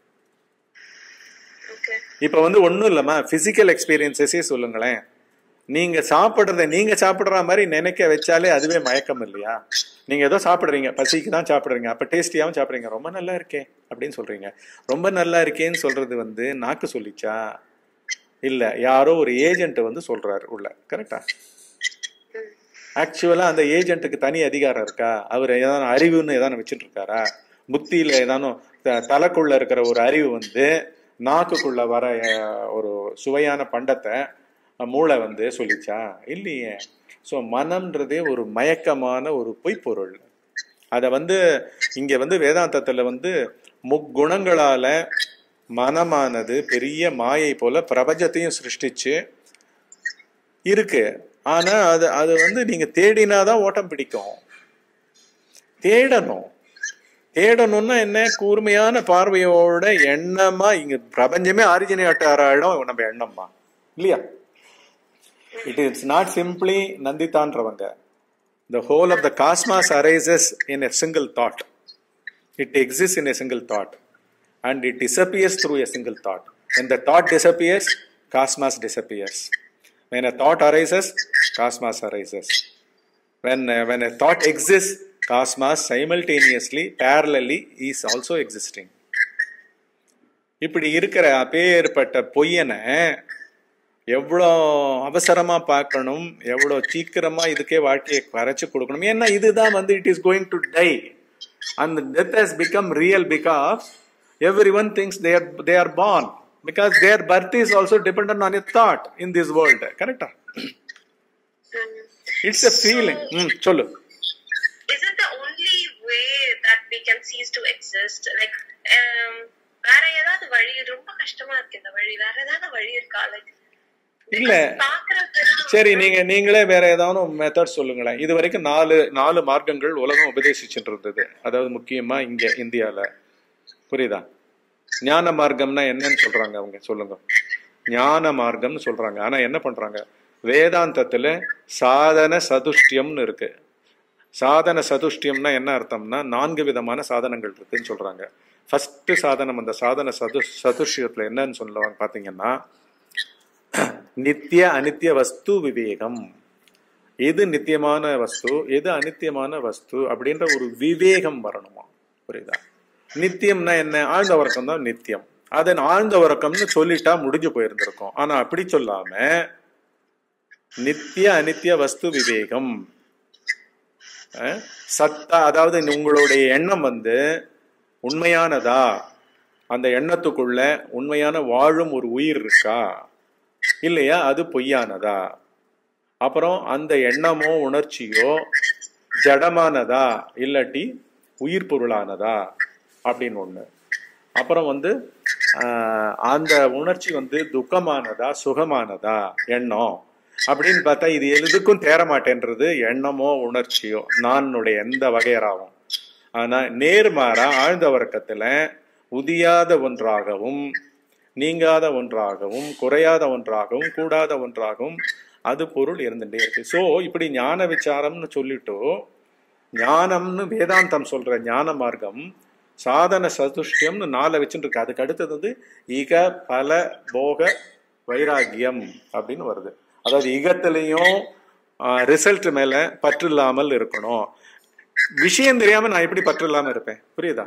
ஓகே இப்ப வந்து ஒண்ணும் இல்லம்மா பிசிக்கல் எக்ஸ்பீரியன்சஸே சொல்லுங்களேன் நீங்க சாப்பிடுறத நீங்க சாப்பிடுற மாதிரி நினைக்க வச்சாலே அதுவே மயக்கம் இல்லையா நீங்க ஏதோ சாப்பிடுறீங்க பசிக்கு தான் சாப்பிடுறீங்க அப்ப டேஸ்டியாவும் சாப்பிடுறீங்க ரொம்ப நல்லா இருக்கே அப்படின்னு சொல்றீங்க ரொம்ப நல்லா இருக்கேன்னு சொல்றது வந்து நாக்கு சொல்லிச்சா இல்ல யாரோ ஒரு ஏஜென்ட் வந்து சொல்றாரு உள்ள கரெக்டா ஆக்சுவலா அந்த ஏஜென்ட்டுக்கு தனி அதிகாரம் இருக்கா அவர் ஏதாவது அறிவுன்னு ஏதாவது வச்சுட்டு இருக்காரா புத்தியில ஏதானும் த- தலைக்குள்ள இருக்கிற ஒரு அறிவு வந்து நாக்குக்குள்ள வர அஹ், ஒரு சுவையான பண்டத்தை அஹ், மூளை வந்து சொல்லிச்சா இல்லையே ஸோ மனம்ன்றதே ஒரு மயக்கமான ஒரு பொய்ப்பொருள் அதை வந்து இங்க வந்து வேதாந்தத்துல வந்து முக்குணங்களால மனமானது பெரிய மாயை போல பிரபஞ்சத்தையும் சிருஷ்டிச்சு இருக்கு ஆனா அது அது வந்து நீங்க தேடினாதான் ஓட்டம் பிடிக்கும் தேடணும் தேடணும்னா என்ன கூர்மையான பார்வையோட எண்ணமா இங்க பிரபஞ்சமே ஆரிஜினேட் ஆகிற இடம் நம்ம எண்ணம்மா இல்லையா இட் இஸ் நாட் சிம்பிளி நந்திதான்றவங்க the whole of the cosmos arises in a single thought it exist in a single thought and it disappears through a single thought when the thought disappears cosmos disappears when a thought arises cosmos arises when uh, when a thought exists cosmos simultaneously parallelly is also existing இப்படி இருக்கிற அப்பேற்பட்ட பொய்யனை எவ்வளோ அவசரமா பார்க்கணும் எவ்வளோ சீக்கிரமா இதுக்கே வாழ்க்கையை வரைச்சு கொடுக்கணும் ஏன்னா இதுதான் வந்து it is going to die and death has become real because everyone thinks they are they are born because their birth is also dependent on a thought in this world correct it's a feeling mm, cholo is it the only way that we can cease to exist like um, வேற ஏதாவது வழி ரொம்ப கஷ்டமா இருக்கு இந்த வழி வேற ஏதாவது வழி இருக்கா லைக் இல்ல. சரி நீங்க நீங்களே வேற ஏதாவது மெத்தட் சொல்லுங்களேன் இது வரைக்கும் நாலு நாலு மார்க்கங்கள் உலகம் உபதேசிச்சுட்டு இருந்தது அதாவது முக்கியமா இங்க இந்தியால புரியுதா ஞான மார்க்கம்னா என்னன்னு சொல்றாங்க அவங்க சொல்லுங்க ஞான மார்க்கம்னு சொல்றாங்க ஆனா என்ன பண்றாங்க வேதாந்தத்துல சாதன சதுஷ்டியம்னு இருக்கு சாதன சதுஷ்டியம்னா என்ன அர்த்தம்னா நான்கு விதமான சாதனங்கள் இருக்குன்னு சொல்றாங்க ஃபர்ஸ்ட் சாதனம் அந்த சாதன சது சதுஷ்டியத்துல என்னன்னு சொல்லுவாங்க பாத்தீங்கன்னா நித்திய அனித்திய வஸ்து விவேகம் எது நித்தியமான வஸ்து எது அனித்தியமான வஸ்து அப்படின்ற ஒரு விவேகம் வரணுமா புரியுதா நித்தியம்னா என்ன ஆழ்ந்த உறக்கம் தான் நித்தியம் அதன் ஆழ்ந்த உறக்கம்னு சொல்லிட்டா முடிஞ்சு போயிருந்திருக்கும் ஆனா அப்படி சொல்லாம நித்திய அனித்திய வஸ்து விவேகம் அஹ், சத்தா அதாவது உங்களுடைய எண்ணம் வந்து உண்மையானதா அந்த எண்ணத்துக்குள்ள உண்மையான வாழும் ஒரு உயிர் இருக்கா இல்லையா அது பொய்யானதா அப்புறம் அந்த எண்ணமோ உணர்ச்சியோ ஜடமானதா இல்லாட்டி உயிர் பொருளானதா அப்படின்னு ஒண்ணு அப்புறம் வந்து ஆஹ், அந்த உணர்ச்சி வந்து துக்கமானதா சுகமானதா எண்ணம் அப்படின்னு பார்த்தா இது எதுக்கும் தேர மாட்டேன்றது எண்ணமோ உணர்ச்சியோ நானுடைய எந்த வகையராகும் ஆனா நேர்மாறா ஆழ்ந்த வர்க்கத்துல உதியாத ஒன்றாகவும் நீங்காத ஒன்றாகவும் குறையாத ஒன்றாகவும் கூடாத ஒன்றாகவும் அது பொருள் இருந்துட்டே இருக்கு சோ இப்படி ஞான விசாரம்னு சொல்லிட்டு ஞானம்னு வேதாந்தம் சொல்ற ஞான மார்க்கம் சாதன சதுஷ்டியம்னு நாளை வச்சுட்டு இருக்கு அதுக்கு அடுத்தது வந்து இக பல போக வைராகியம் அப்படின்னு வருது அதாவது இகத்திலையும் ரிசல்ட் மேல பற்று இல்லாமல் இருக்கணும் விஷயம் தெரியாம நான் எப்படி பற்று இல்லாம இருப்பேன் புரியுதா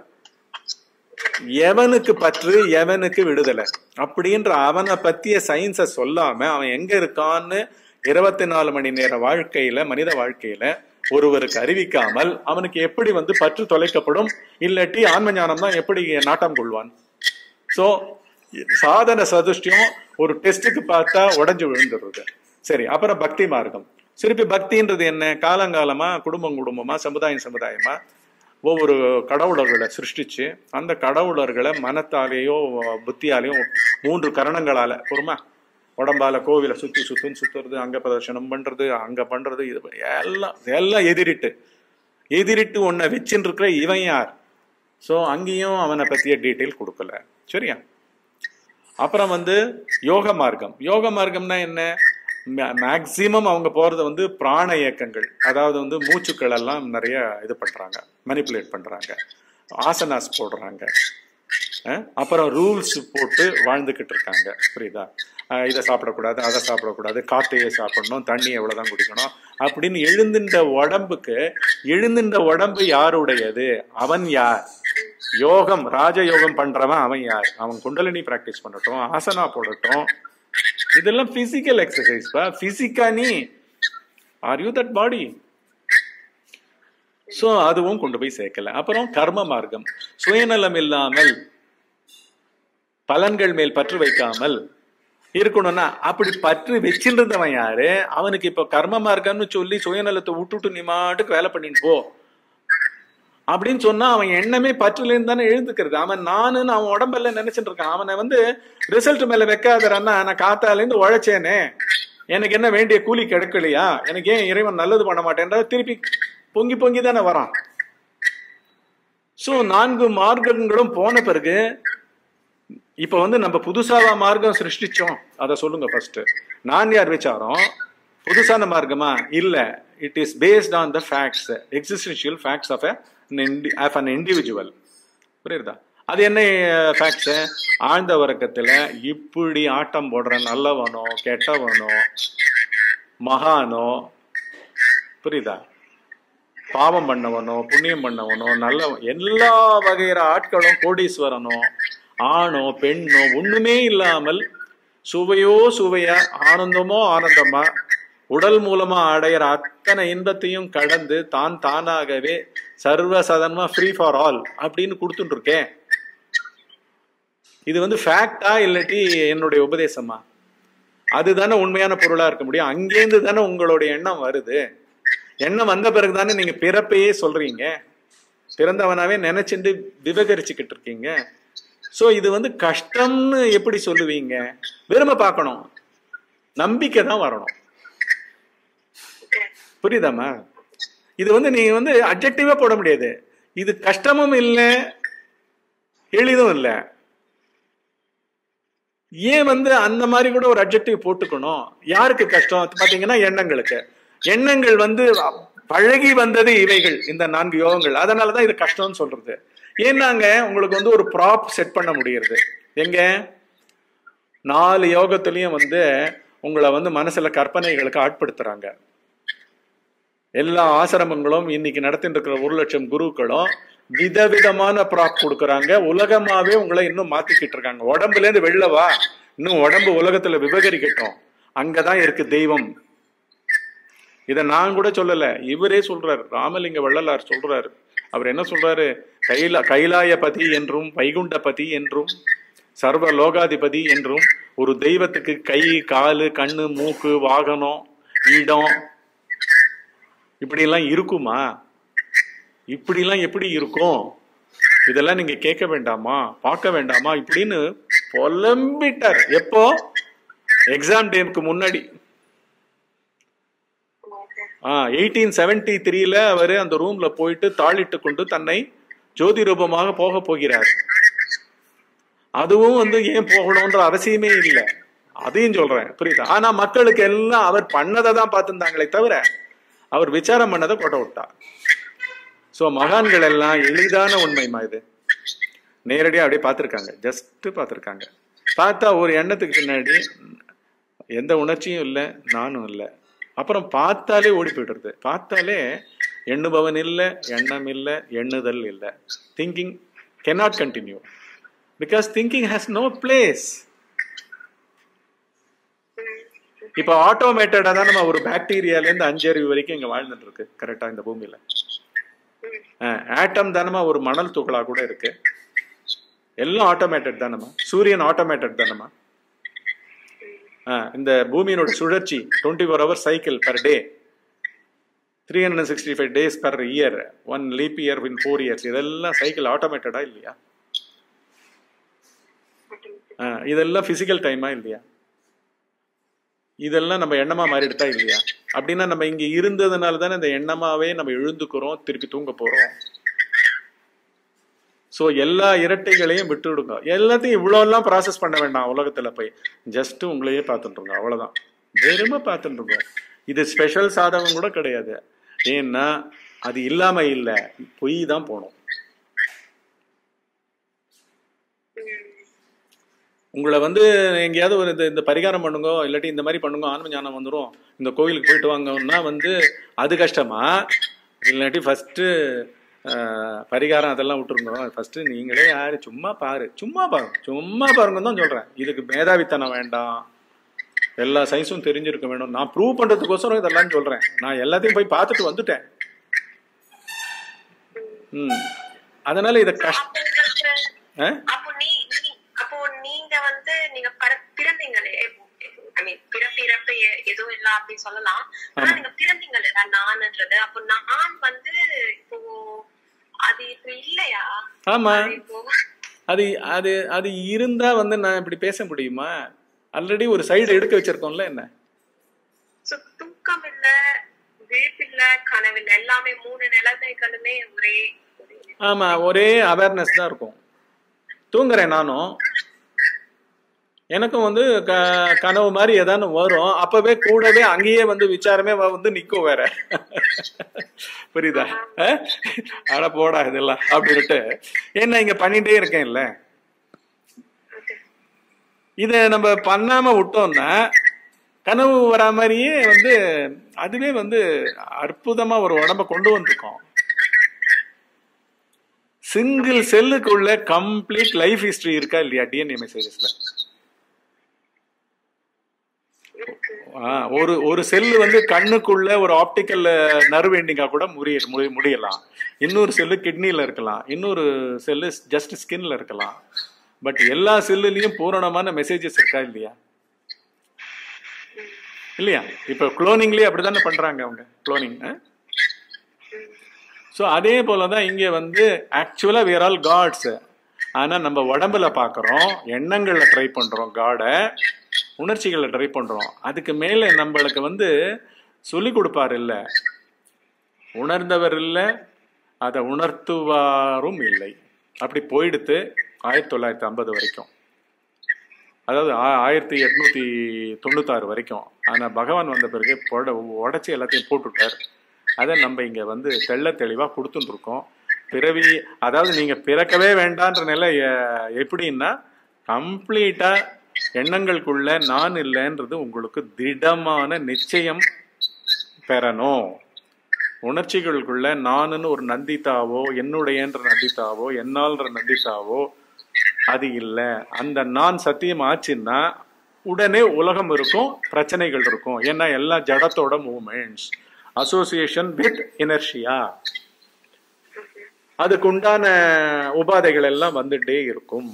எவனுக்கு பற்று எவனுக்கு விடுதலை அப்படின்ற அவனை பத்திய சயின்ஸ சொல்லாம அவன் எங்க இருக்கான்னு இருபத்தி நாலு மணி நேர வாழ்க்கையில மனித வாழ்க்கையில ஒருவருக்கு அறிவிக்காமல் அவனுக்கு எப்படி வந்து பற்று தொலைக்கப்படும் இல்லாட்டி ஆன்ம ஞானம் தான் எப்படி நாட்டம் கொள்வான் சோ சாதன சதுஷ்டியம் ஒரு டெஸ்ட்டுக்கு பார்த்தா உடைஞ்சு விழுந்துடுறது சரி அப்புறம் பக்தி மார்க்கம் திருப்பி பக்தின்றது என்ன காலங்காலமா குடும்பம் குடும்பமா சமுதாயம் சமுதாயமா ஒவ்வொரு கடவுளர்களை சிருஷ்டிச்சு அந்த கடவுளர்களை மனத்தாலேயோ புத்தியாலேயோ மூன்று கரணங்களால பொறுமா உடம்பால கோவிலை சுத்தி சுத்துன்னு சுத்துறது அங்க பிரதர்ஷனம் பண்றது அங்க பண்றது இது ப- எல்லாம் எல்லாம் எதிரிட்டு எதிரிட்டு உன்னை வச்சுன்னு இருக்கிற இவன் யார் ஸோ அங்கேயும் அவனை பத்திய டீட்டெயில் கொடுக்கல சரியா அப்புறம் வந்து யோக மார்க்கம் யோக மார்க்கம்னா என்ன மேக்சிமம் அவங்க போறது வந்து பிராண இயக்கங்கள் அதாவது வந்து மூச்சுக்கள் எல்லாம் நிறைய இது பண்றாங்க மனிப்புலேட் பண்றாங்க ஆசனாஸ் போடுறாங்க அஹ் அப்புறம் ரூல்ஸ் போட்டு வாழ்ந்துகிட்டு இருக்காங்க புரியுதா அஹ் இதை சாப்பிடக்கூடாது அதை சாப்பிடக்கூடாது காட்டையே சாப்பிடணும் தண்ணி எவ்வளவுதான் குடிக்கணும் அப்படின்னு எழுந்துட்ட உடம்புக்கு எழுந்துட்ட உடம்பு யாருடையது அவன் யார் யோகம் ராஜயோகம் பண்றவன் அவன் யார் அவன் குண்டலினி பிராக்டிஸ் பண்ணட்டும் ஆசனா போடட்டும் இதெல்லாம் பிசிக்கல் எக்ஸசைஸ் பா பிசிக்கா நீ are you that body so அதுவும் கொண்டு போய் சேர்க்கல அப்புறம் கர்ம மார்க்கம் சுயநலம் இல்லாமல் பலன்கள் மேல் பற்று வைக்காமல் இருக்கணும்னா அப்படி பற்று வச்சிருந்தவன் யாரு அவனுக்கு இப்ப கர்ம மார்க்கம்னு சொல்லி சுயநலத்தை விட்டுட்டு நீ மாட்டுக்கு வேலை பண்ணிட்டு போ அப்படின்னு சொன்னா அவன் எண்ணமே பற்றுல இருந்து தானே எழுந்துக்கிறது அவன் நானுன்னு அவன் உடம்பெல்லாம் நினைச்சிட்டு இருக்கான் அவனை வந்து ரிசல்ட் மேல வைக்காதரன்னா நான் காத்தால இருந்து உழைச்சேனே எனக்கு என்ன வேண்டிய கூலி கிடைக்கலையா எனக்கு ஏன் இறைவன் நல்லது பண்ண மாட்டேன்ற திருப்பி பொங்கி பொங்கி தானே வரான் சோ நான்கு மார்க்கங்களும் போன பிறகு இப்ப வந்து நம்ம புதுசாவா மார்க்கம் சிருஷ்டிச்சோம் அதை சொல்லுங்க ஃபர்ஸ்ட் நான் யார் விசாரம் புதுசான மார்க்கமா இல்ல it is based on the facts existential facts of of an individual புரியுதா அது என்ன ஃபேக்ட்ஸ் ஆழ்ந்த வர்க்கத்துல இப்படி ஆட்டம் போடுற நல்லவனோ கெட்டவனோ மகானோ புரியுதா பாவம் பண்ணவனோ புண்ணியம் பண்ணவனோ நல்ல எல்லா வகையான ஆட்களும் கோடீஸ்வரனோ ஆணோ பெண்ணோ ஒண்ணுமே இல்லாமல் சுவையோ சுவையா ஆனந்தமோ ஆனந்தமா உடல் மூலமா அடையிற அத்தனை இன்பத்தையும் கடந்து தான் தானாகவே சர்வசாதாரணமா ஃப்ரீ ஃபார் ஆல் அப்படின்னு கொடுத்துட்டு இருக்கேன் இது வந்து ஃபேக்டா இல்லாட்டி என்னுடைய உபதேசமா அதுதானே உண்மையான பொருளா இருக்க முடியும் அங்கேருந்து தானே உங்களுடைய எண்ணம் வருது எண்ணம் வந்த பிறகு தானே நீங்க பிறப்பையே சொல்றீங்க பிறந்தவனாவே நினைச்சுட்டு விவகரிச்சுக்கிட்டு இருக்கீங்க சோ இது வந்து கஷ்டம்னு எப்படி சொல்லுவீங்க வெறுமை பார்க்கணும் நம்பிக்கை தான் வரணும் புரியுதாம்மா இது வந்து நீங்க வந்து அப்ஜெக்டிவா போட முடியாது இது கஷ்டமும் இல்லை எளிதும் இல்லை ஏன் வந்து அந்த மாதிரி கூட ஒரு அப்ஜெக்டிவ் போட்டுக்கணும் யாருக்கு கஷ்டம் பாத்தீங்கன்னா எண்ணங்களுக்கு எண்ணங்கள் வந்து பழகி வந்தது இவைகள் இந்த நான்கு யோகங்கள் அதனாலதான் இது கஷ்டம்னு சொல்றது ஏன்னாங்க உங்களுக்கு வந்து ஒரு ப்ராப் செட் பண்ண முடியுது எங்க நாலு யோகத்திலையும் வந்து உங்களை வந்து மனசுல கற்பனைகளுக்கு ஆட்படுத்துறாங்க எல்லா ஆசிரமங்களும் இன்னைக்கு நடத்திட்டு இருக்கிற ஒரு லட்சம் குருக்களும் விதவிதமான ப்ராப் கொடுக்கறாங்க உலகமாவே உங்களை இன்னும் மாத்திக்கிட்டு இருக்காங்க உடம்புல இருந்து வெளில வா இன்னும் உடம்பு உலகத்துல விவகரிக்கட்டும் அங்கதான் இருக்கு தெய்வம் இத நான் கூட சொல்லல இவரே சொல்றாரு ராமலிங்க வள்ளலார் சொல்றாரு அவர் என்ன சொல்றாரு கைலா கைலாயபதி என்றும் வைகுண்டபதி என்றும் சர்வ லோகாதிபதி என்றும் ஒரு தெய்வத்துக்கு கை காலு கண்ணு மூக்கு வாகனம் இடம் இப்படி எல்லாம் இருக்குமா இப்படிலாம் எப்படி இருக்கும் இதெல்லாம் நீங்க கேட்க வேண்டாமா பார்க்க வேண்டாமா இப்படின்னு புலம்பிட்டார் எப்போ எக்ஸாம் டேக்கு முன்னாடி எயிட்டீன் செவன்டி த்ரீல அவர் அந்த ரூம்ல போயிட்டு தாளிட்டு கொண்டு தன்னை ஜோதி ரூபமாக போக போகிறார் அதுவும் வந்து ஏன் போகணும்ன்ற அவசியமே இல்லை அதையும் சொல்றேன் புரியுதா ஆனா மக்களுக்கு எல்லாம் அவர் பண்ணதை தான் பார்த்துருந்தாங்களே தவிர அவர் விசாரம் பண்ணதை கொட்ட விட்டார் ஸோ மகான்கள் எல்லாம் எளிதான உண்மைமா இது நேரடியாக அப்படியே பார்த்துருக்காங்க ஜஸ்ட் பார்த்துருக்காங்க பார்த்தா ஒரு எண்ணத்துக்கு பின்னாடி எந்த உணர்ச்சியும் இல்லை நானும் இல்லை அப்புறம் பார்த்தாலே ஓடி போயிடுறது பார்த்தாலே எண்ணுபவன் இல்லை எண்ணம் இல்லை எண்ணுதல் இல்லை thinking cannot continue because thinking has no place இப்போ ஆட்டோமேட்டடா தான் நம்ம ஒரு பாக்டீரியால இருந்து அஞ்சு அறிவு வரைக்கும் இங்க வாழ்ந்துட்டு இருக்கு கரெக்டா இந்த பூமியில ஆட்டம் தானமா ஒரு மணல் துகளா கூட இருக்கு எல்லாம் ஆட்டோமேட்டட் தானமா சூரியன் ஆட்டோமேட்டட் தானமா இந்த பூமியினோட சுழற்சி twenty four hour cycle per day three hundred sixty five days per year one leap year in four years இதெல்லாம் சைக்கிள் ஆட்டோமேட்டடா இல்லையா இதெல்லாம் பிசிக்கல் டைமா இல்லையா இதெல்லாம் நம்ம எண்ணமா மாறிடுதா இல்லையா அப்படின்னா நம்ம இங்க இருந்ததுனால தானே இந்த எண்ணமாவே நம்ம எழுந்துக்கிறோம் திருப்பி தூங்க போறோம் ஸோ எல்லா இரட்டைகளையும் விட்டுடுங்க எல்லாத்தையும் இவ்வளோ எல்லாம் ப்ராசஸ் பண்ண வேண்டாம் உலகத்துல போய் ஜஸ்ட் உங்களையே பார்த்துட்டுருங்க அவ்வளவுதான் வெறுமை பார்த்துட்டுருங்க இது ஸ்பெஷல் சாதகம் கூட கிடையாது ஏன்னா அது இல்லாம இல்லை பொய் தான் போகணும் உங்களை வந்து எங்கேயாவது ஒரு இந்த பரிகாரம் பண்ணுங்க இல்லாட்டி இந்த மாதிரி பண்ணுங்க ஆன்ம ஞானம் வந்துடும் இந்த கோயிலுக்கு போயிட்டு வாங்கன்னா வந்து அது கஷ்டமா இல்லாட்டி ஃபர்ஸ்ட் பரிகாரம் அதெல்லாம் விட்டுருங்க ஃபர்ஸ்ட் நீங்களே யாரு சும்மா பாரு சும்மா பாருங்க சும்மா பாருங்க தான் சொல்றேன் இதுக்கு மேதாவித்தனம் வேண்டாம் எல்லா சயின்ஸும் தெரிஞ்சிருக்க வேணும் நான் ப்ரூவ் பண்றதுக்கோசரம் இதெல்லாம் சொல்றேன் நான் எல்லாத்தையும் போய் பார்த்துட்டு வந்துட்டேன் ம் அதனால இத கஷ்டம் அப்போ நீ அப்போ நீங்க வந்து நீங்க பிறந்தீங்களே ஐ மீன் பிறப்பு இறப்பு எதுவும் இல்ல அப்படின்னு சொல்லலாம் ஆனா நீங்க பிறந்தீங்களே நான்ன்றது அப்போ நான் வந்து இப்போ அது இப்போ இல்லையா ஆமா அது அது அது இருந்தா வந்து நான் இப்படி பேச முடியுமா ஆல்ரெடி ஒரு சைடு எடுக்க வச்சிருக்கோம்ல என்ன தூக்கம் இல்ல விழிப்பில்ல கனவில்ல எல்லாமே மூணு நிலைமைகளுமே ஒரே ஆமா ஒரே அவேர்னஸ் தான் இருக்கும் தூங்குறேன் நானும் எனக்கும் வந்து க கனவு மாதிரி ஏதானு வரும் அப்பவே கூடவே அங்கேயே வந்து விசாரமே வந்து நிக்கும் வேற புரியுதா அட போடா இதெல்லாம் அப்படின்ட்டு என்ன இங்க பண்ணிட்டே இருக்கேன்ல இத நம்ம பண்ணாம விட்டோம்னா கனவு வரா மாதிரியே வந்து அதுவே வந்து அற்புதமா ஒரு உடம்ப கொண்டு வந்திருக்கோம் சிங்கிள் செல்லுக்குள்ள கம்ப்ளீட் லைஃப் ஹிஸ்டரி இருக்கா இல்லையா டிஎன்ஏ மெசேஜஸ்ல இருக்கு ஆ, ஒரு ஒரு செல்லு வந்து கண்ணுக்குள்ள ஒரு ஆப்டிக்கல் நர்வ் எண்டிங்கா கூட முறிய முடி- முடியலாம் இன்னொரு செல்லு கிட்னில இருக்கலாம் இன்னொரு செல்லு ஜஸ்ட் ஸ்கின்ல இருக்கலாம் பட் எல்லா செல்லுலயும் பூரணமான மெசேஜஸ் இருக்கா இல்லையா இல்லையா இப்ப குளோனிங்லயே அப்படித்தானே பண்றாங்க அவங்க குளோனிங் ஸோ அதே போல தான் இங்கே வந்து ஆக்சுவலாக வேர் ஆல் காட்ஸ் ஆனால் நம்ம உடம்புல பார்க்குறோம் எண்ணங்களில் ட்ரை பண்ணுறோம் காடை உணர்ச்சிகளை ட்ரை பண்ணுறோம் அதுக்கு மேலே நம்மளுக்கு வந்து சொல்லி கொடுப்பார் இல்லை உணர்ந்தவர் இல்லை அதை உணர்த்துவாரும் இல்லை அப்படி போயிடுத்து ஆயிரத்தி தொள்ளாயிரத்தி ஐம்பது வரைக்கும் அதாவது ஆ- ஆயிரத்தி எட்நூத்தி தொண்ணூத்தாறு வரைக்கும் ஆனா பகவான் வந்த பிறகு பொட உடச்சி எல்லாத்தையும் போட்டுட்டார் அதை நம்ம இங்க வந்து தெள்ள தெளிவா கொடுத்துட்டு இருக்கோம் பிறவி அதாவது நீங்க பிறக்கவே வேண்டான்ற நிலை எ- எப்படின்னா கம்ப்ளீட்டா எண்ணங்களுக்குள்ள நான் இல்லைன்றது உங்களுக்கு திடமான நிச்சயம் பெறணும் உணர்ச்சிகளுக்குள்ள நானுன்னு ஒரு நந்திதாவோ என்னுடையன்ற நந்திதாவோ என்னால்ன்ற நந்திதாவோ அது இல்லை அந்த நான் சத்தியம் ஆச்சுன்னா உடனே உலகம் இருக்கும் பிரச்சனைகள் இருக்கும் ஏன்னா எல்லாம் ஜடத்தோட மூமெண்ட்ஸ் அசோசியேஷன் வித் இனர்ஷியா அதுக்கு உண்டான உபாதைகள் எல்லாம் வந்துட்டே இருக்கும்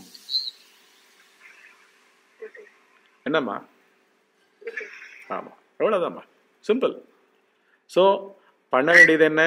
என்னம்மா ஆமா எவ்வளவுதாம்மா சிம்பிள் ஸோ பண்ண வேண்டியது என்ன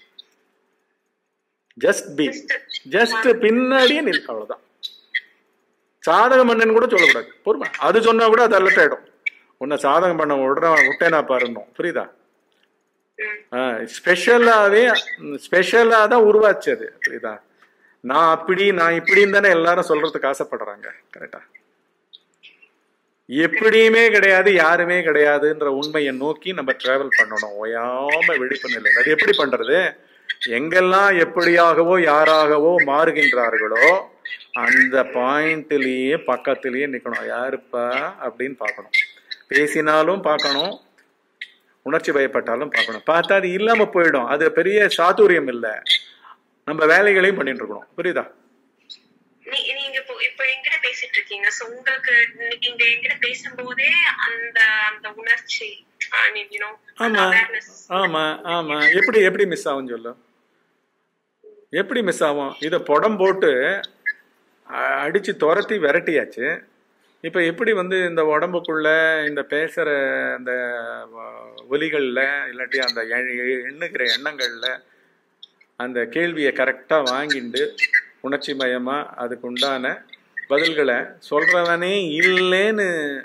ஜஸ்ட் பி ஜஸ்ட் பின்னாடியே நில் அவ்வளவுதான் சாதகம் பண்ணேன்னு கூட சொல்லக்கூடாது பொறுமை அது சொன்னா கூட அது அலர்ட் ஆயிடும் உன்னை சாதகம் பண்ண விடுற விட்டேனா பாருணும் புரியுதா ம் ஸ்பெஷலாவே ஸ்பெஷலா தான் உருவாச்சு அது புரியுதா நான் அப்படி நான் இப்படின்னு தானே எல்லாரும் சொல்றதுக்கு ஆசைப்படுறாங்க கரெக்டா எப்படியுமே கிடையாது யாருமே கிடையாதுன்ற உண்மையை நோக்கி நம்ம டிராவல் பண்ணணும் ஓயாம வெடிப்பு நிலை அது எப்படி பண்றது எங்கெல்லாம் எப்படியாகவோ யாராகவோ மாறுகின்றார்களோ அந்த பாயிண்ட்லயே பக்கத்திலேயே நிக்கணும் யாருப்பா அப்படின்னு பார்க்கணும் பேசினாலும் பார்க்கணும் உணர்ச்சி பயப்பட்டாலும் பார்க்கணும் பார்த்தா அது இல்லாம போயிடும் அது பெரிய சாதுரியம் இல்லை நம்ம வேலைகளையும் பண்ணிட்டு இருக்கணும் புரியுதா நீ- நீங்க இப்போ இப்போ என்கிட்ட பேசிட்டு இருக்கீங்க சோ உங்களுக்கு நீங்க என்கிட்ட பேசும்போதே அந்த அந்த உணர்ச்சி ஐ மீன் யூ நோ ஆமா ஆமா ஆமா எப்படி எப்படி மிஸ் ஆகும் சொல்லு எப்படி மிஸ் ஆகும் இதை புடம் போட்டு அ- அடிச்சு துரத்தி விரட்டியாச்சு இப்ப எப்படி வந்து இந்த உடம்புக்குள்ள இந்த பேசுற அந்த வ- ஒலிகள்ல இல்லாட்டி அந்த எ- எ- எண்ணுகிற எண்ணங்கள்ல அந்த கேள்வியை கரெக்டா வாங்கிண்டு உணர்ச்சி மயமா அதுக்கு உண்டான பதில்களை சொல்றவனே இல்லைன்னு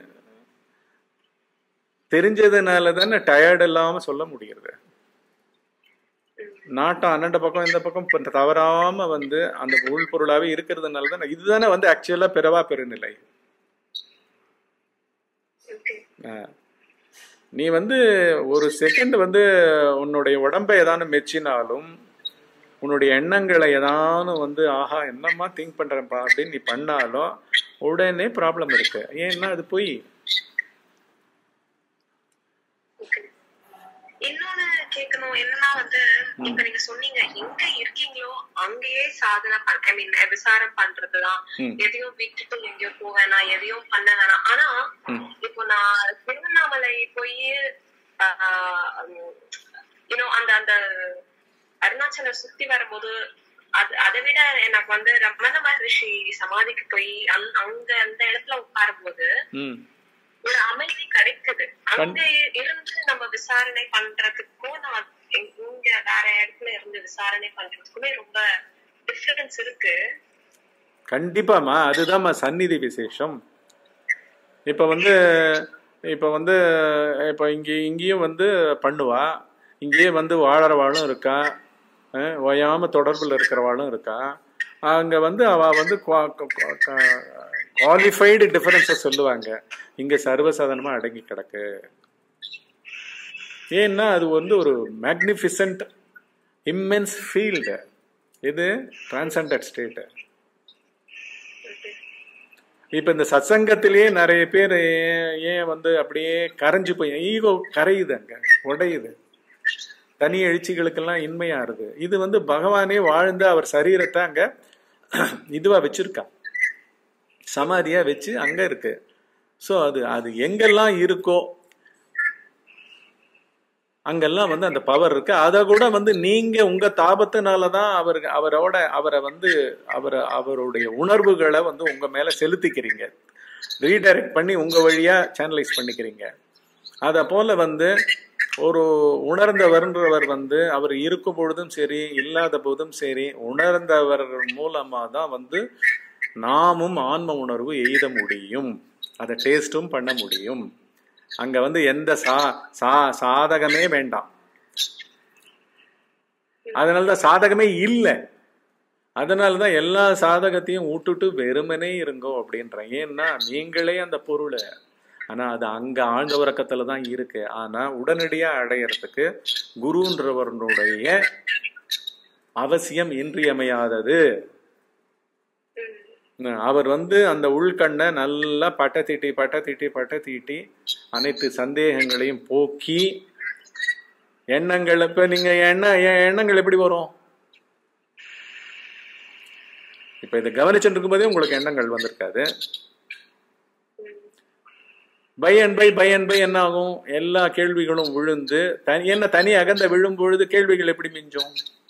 தெரிஞ்சதுனால தானே டயர்ட் இல்லாம சொல்ல முடியுது நாட்டம் அன்னண்ட பக்கம் இந்த பக்கம் இப்ப தவறாம வந்து அந்த உள்பொருளாவே இருக்கிறதுனால தானே இதுதானே வந்து ஆக்சுவலா பிறவா பெருநிலை ஆ. நீ வந்து ஒரு செகண்ட் வந்து உன்னுடைய உடம்பை ஏதானு மெச்சினாலும் உன்னுடைய எண்ணங்களை ஏதானு வந்து ஆஹா என்னம்மா திங்க் பண்றேன்ப்பா அப்படின்னு நீ பண்ணாலும் உடனே ப்ராப்ளம் இருக்கு ஏன்னா அது போய் இன்னொன்னு கேட்கணும் என்னன்னா வந்து இப்ப நீங்க சொன்னீங்க எங்க இருக்கீங்களோ அங்கேயே சாதனை ஐ மீன் விசாரம் பண்றதுதான் ம். எதையும் விட்டுட்டு எங்கேயோ போக வேணாம் எதையும் பண்ண வேணாம் ஆனா ம். இப்போ நான் திருவண்ணாமலை போய் யூனோ அந்த அந்த அருணாச்சலம் சுத்தி வரும்போது அது அதை விட எனக்கு வந்து ரமண மகரிஷி சமாதிக்கு போய் அங்க அங்க அந்த இடத்துல உட்காரும் போது ம் ஒரு அமைதி கிடைக்குது அங்க இருந்து நம்ம விசாரணை பண்றதுக்கும் நம்ம இங்க வேற இடத்துல இருந்து விசாரணை பண்றதுக்குமே ரொம்ப டிஃபரன்ஸ் இருக்கு கண்டிப்பாம்மா அதுதாம்மா சந்நிதி விசேஷம் இப்போ வந்து இப்போ வந்து இப்போ இங்கே இங்கேயும் வந்து பண்ணுவா இங்கேயே வந்து வாழறவாளும் இருக்கா அஹ் ஓயாம தொடர்பில் இருக்கிறவாளும் இருக்கா அங்கே வந்து அவ வந்து குவாலிஃபைடு டிஃபரன்ஸை சொல்லுவாங்க இங்கே சர்வசாதாரணமாக அடங்கி கிடக்கு ஏன்னா அது வந்து ஒரு மேக்னிஃபிசன்ட் இம்மென்ஸ் ஃபீல்டு இது டிரான்சண்டட் ஸ்டேட்டு இப்ப இந்த சத்சங்கத்திலேயே நிறைய பேர் ஏன் ஏன் வந்து அப்படியே கரைஞ்சு போய் ஈகோ கரையுது அங்க உடையுது தனி எழுச்சிகளுக்கெல்லாம் இன்மையாருது இது வந்து பகவானே வாழ்ந்து அவர் சரீரத்தை அங்க இதுவா வச்சிருக்கா சமாதியா வச்சு அங்க இருக்கு சோ அது அது எங்கெல்லாம் இருக்கோ அங்கெல்லாம் வந்து அந்த பவர் இருக்கு அதை கூட வந்து நீங்க உங்க தாபத்தினாலதான் அவருக்கு அவரோட அவரை வந்து அவரை அவருடைய உணர்வுகளை வந்து உங்க மேல செலுத்திக்கிறீங்க ரீடைரக்ட் பண்ணி உங்க வழியா சேனலைஸ் பண்ணிக்கிறீங்க அத போல வந்து ஒரு உணர்ந்தவர்ன்றவர் வந்து அவர் இருக்கும் பொழுதும் சரி இல்லாத போதும் சரி உணர்ந்தவர் மூலமா தான் வந்து நாமும் ஆன்ம உணர்வு எய்த முடியும் அதை டேஸ்டும் பண்ண முடியும் அங்க வந்து எந்த சா சா சாதகமே வேண்டாம் அதனாலதான் சாதகமே இல்லை அதனாலதான் எல்லா சாதகத்தையும் விட்டுட்டு வெறுமனே இருங்கோ அப்படின்றேன் ஏன்னா நீங்களே அந்த பொருளை ஆனா அது அங்க ஆழ்ந்த உறக்கத்துல தான் இருக்கு ஆனா உடனடியா அடையறதுக்கு குருன்றவனுடைய அவசியம் இன்றியமையாதது அவர் வந்து அந்த உள்கண்ணை நல்லா பட்ட தீட்டி பட்ட தீட்டி பட்ட தீட்டி அனைத்து சந்தேகங்களையும் போக்கி எண்ணங்கள் இப்ப நீங்க எண்ண எ- எண்ணங்கள் எப்படி வரும் இப்ப இதை கவனிச்சுட்டு இருக்கும்போதே உங்களுக்கு எண்ணங்கள் வந்திருக்காது by and by by and by என்ன ஆகும் எல்லா கேள்விகளும் விழுந்து தனி என்ன தனி அகந்த விழும் பொழுது கேள்விகள் எப்படி மிஞ்சும்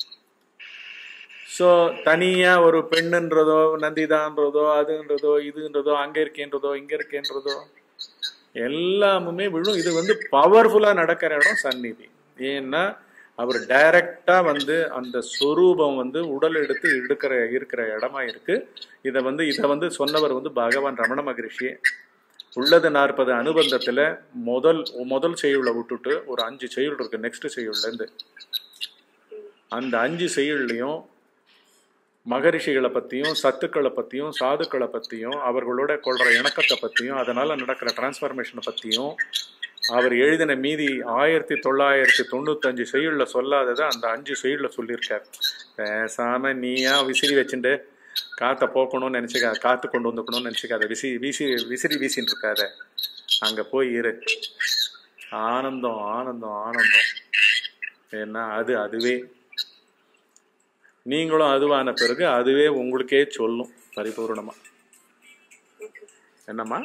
ஸோ தனியா ஒரு பெண்ணுன்றதோ நந்திதான்றதோ அதுன்றதோ இதுன்றதோ அங்க இருக்கேன்றதோ இங்க இருக்கேன்றதோ எல்லாமுமே விழும் இது வந்து பவர்ஃபுல்லா நடக்கிற இடம் சந்நிதி ஏன்னா அவர் டைரக்டா வந்து அந்த சொரூபம் வந்து உடல் எடுத்து எடுக்கிற இருக்கிற இடமா இருக்கு இதை வந்து இதை வந்து சொன்னவர் வந்து பகவான் ரமண மகரிஷி உள்ளது நாற்பது அனுபந்தத்துல முதல் முதல் செய்யுளை விட்டுட்டு ஒரு அஞ்சு செய்யுள் இருக்கு நெக்ஸ்ட் செய்யுள்ல இருந்து அந்த அஞ்சு செய்யுள்லையும் மகரிஷிகளை பத்தியும் சத்துக்களை பத்தியும் சாதுக்களை பத்தியும் அவர்களோட கொள்ற இணக்கத்தை பத்தியும் அதனால நடக்கிற டிரான்ஸ்ஃபர்மேஷனை பத்தியும் அவர் எழுதின மீதி ஆயிரத்தி தொள்ளாயிரத்தி தொண்ணூத்தஞ்சு செய்யுள்ல சொல்லாததை அந்த அஞ்சு செய்யுள்ல சொல்லியிருக்கார் பேசாம நீயா விசிறி வச்சுட்டு காத்த போக்கணும்னு நினைச்சுக்காத காத்து கொண்டு வந்துக்கணும்னு நினைச்சுக்காத விசி வீசி விசிறி வீசின்னு இருக்காத அங்க போய் இரு ஆனந்தம் ஆனந்தம் ஆனந்தம் ஏன்னா அது அதுவே நீங்களும் அதுவான பிறகு அதுவே உங்களுக்கே சொல்லும் பரிபூர்ணமா என்னம்மா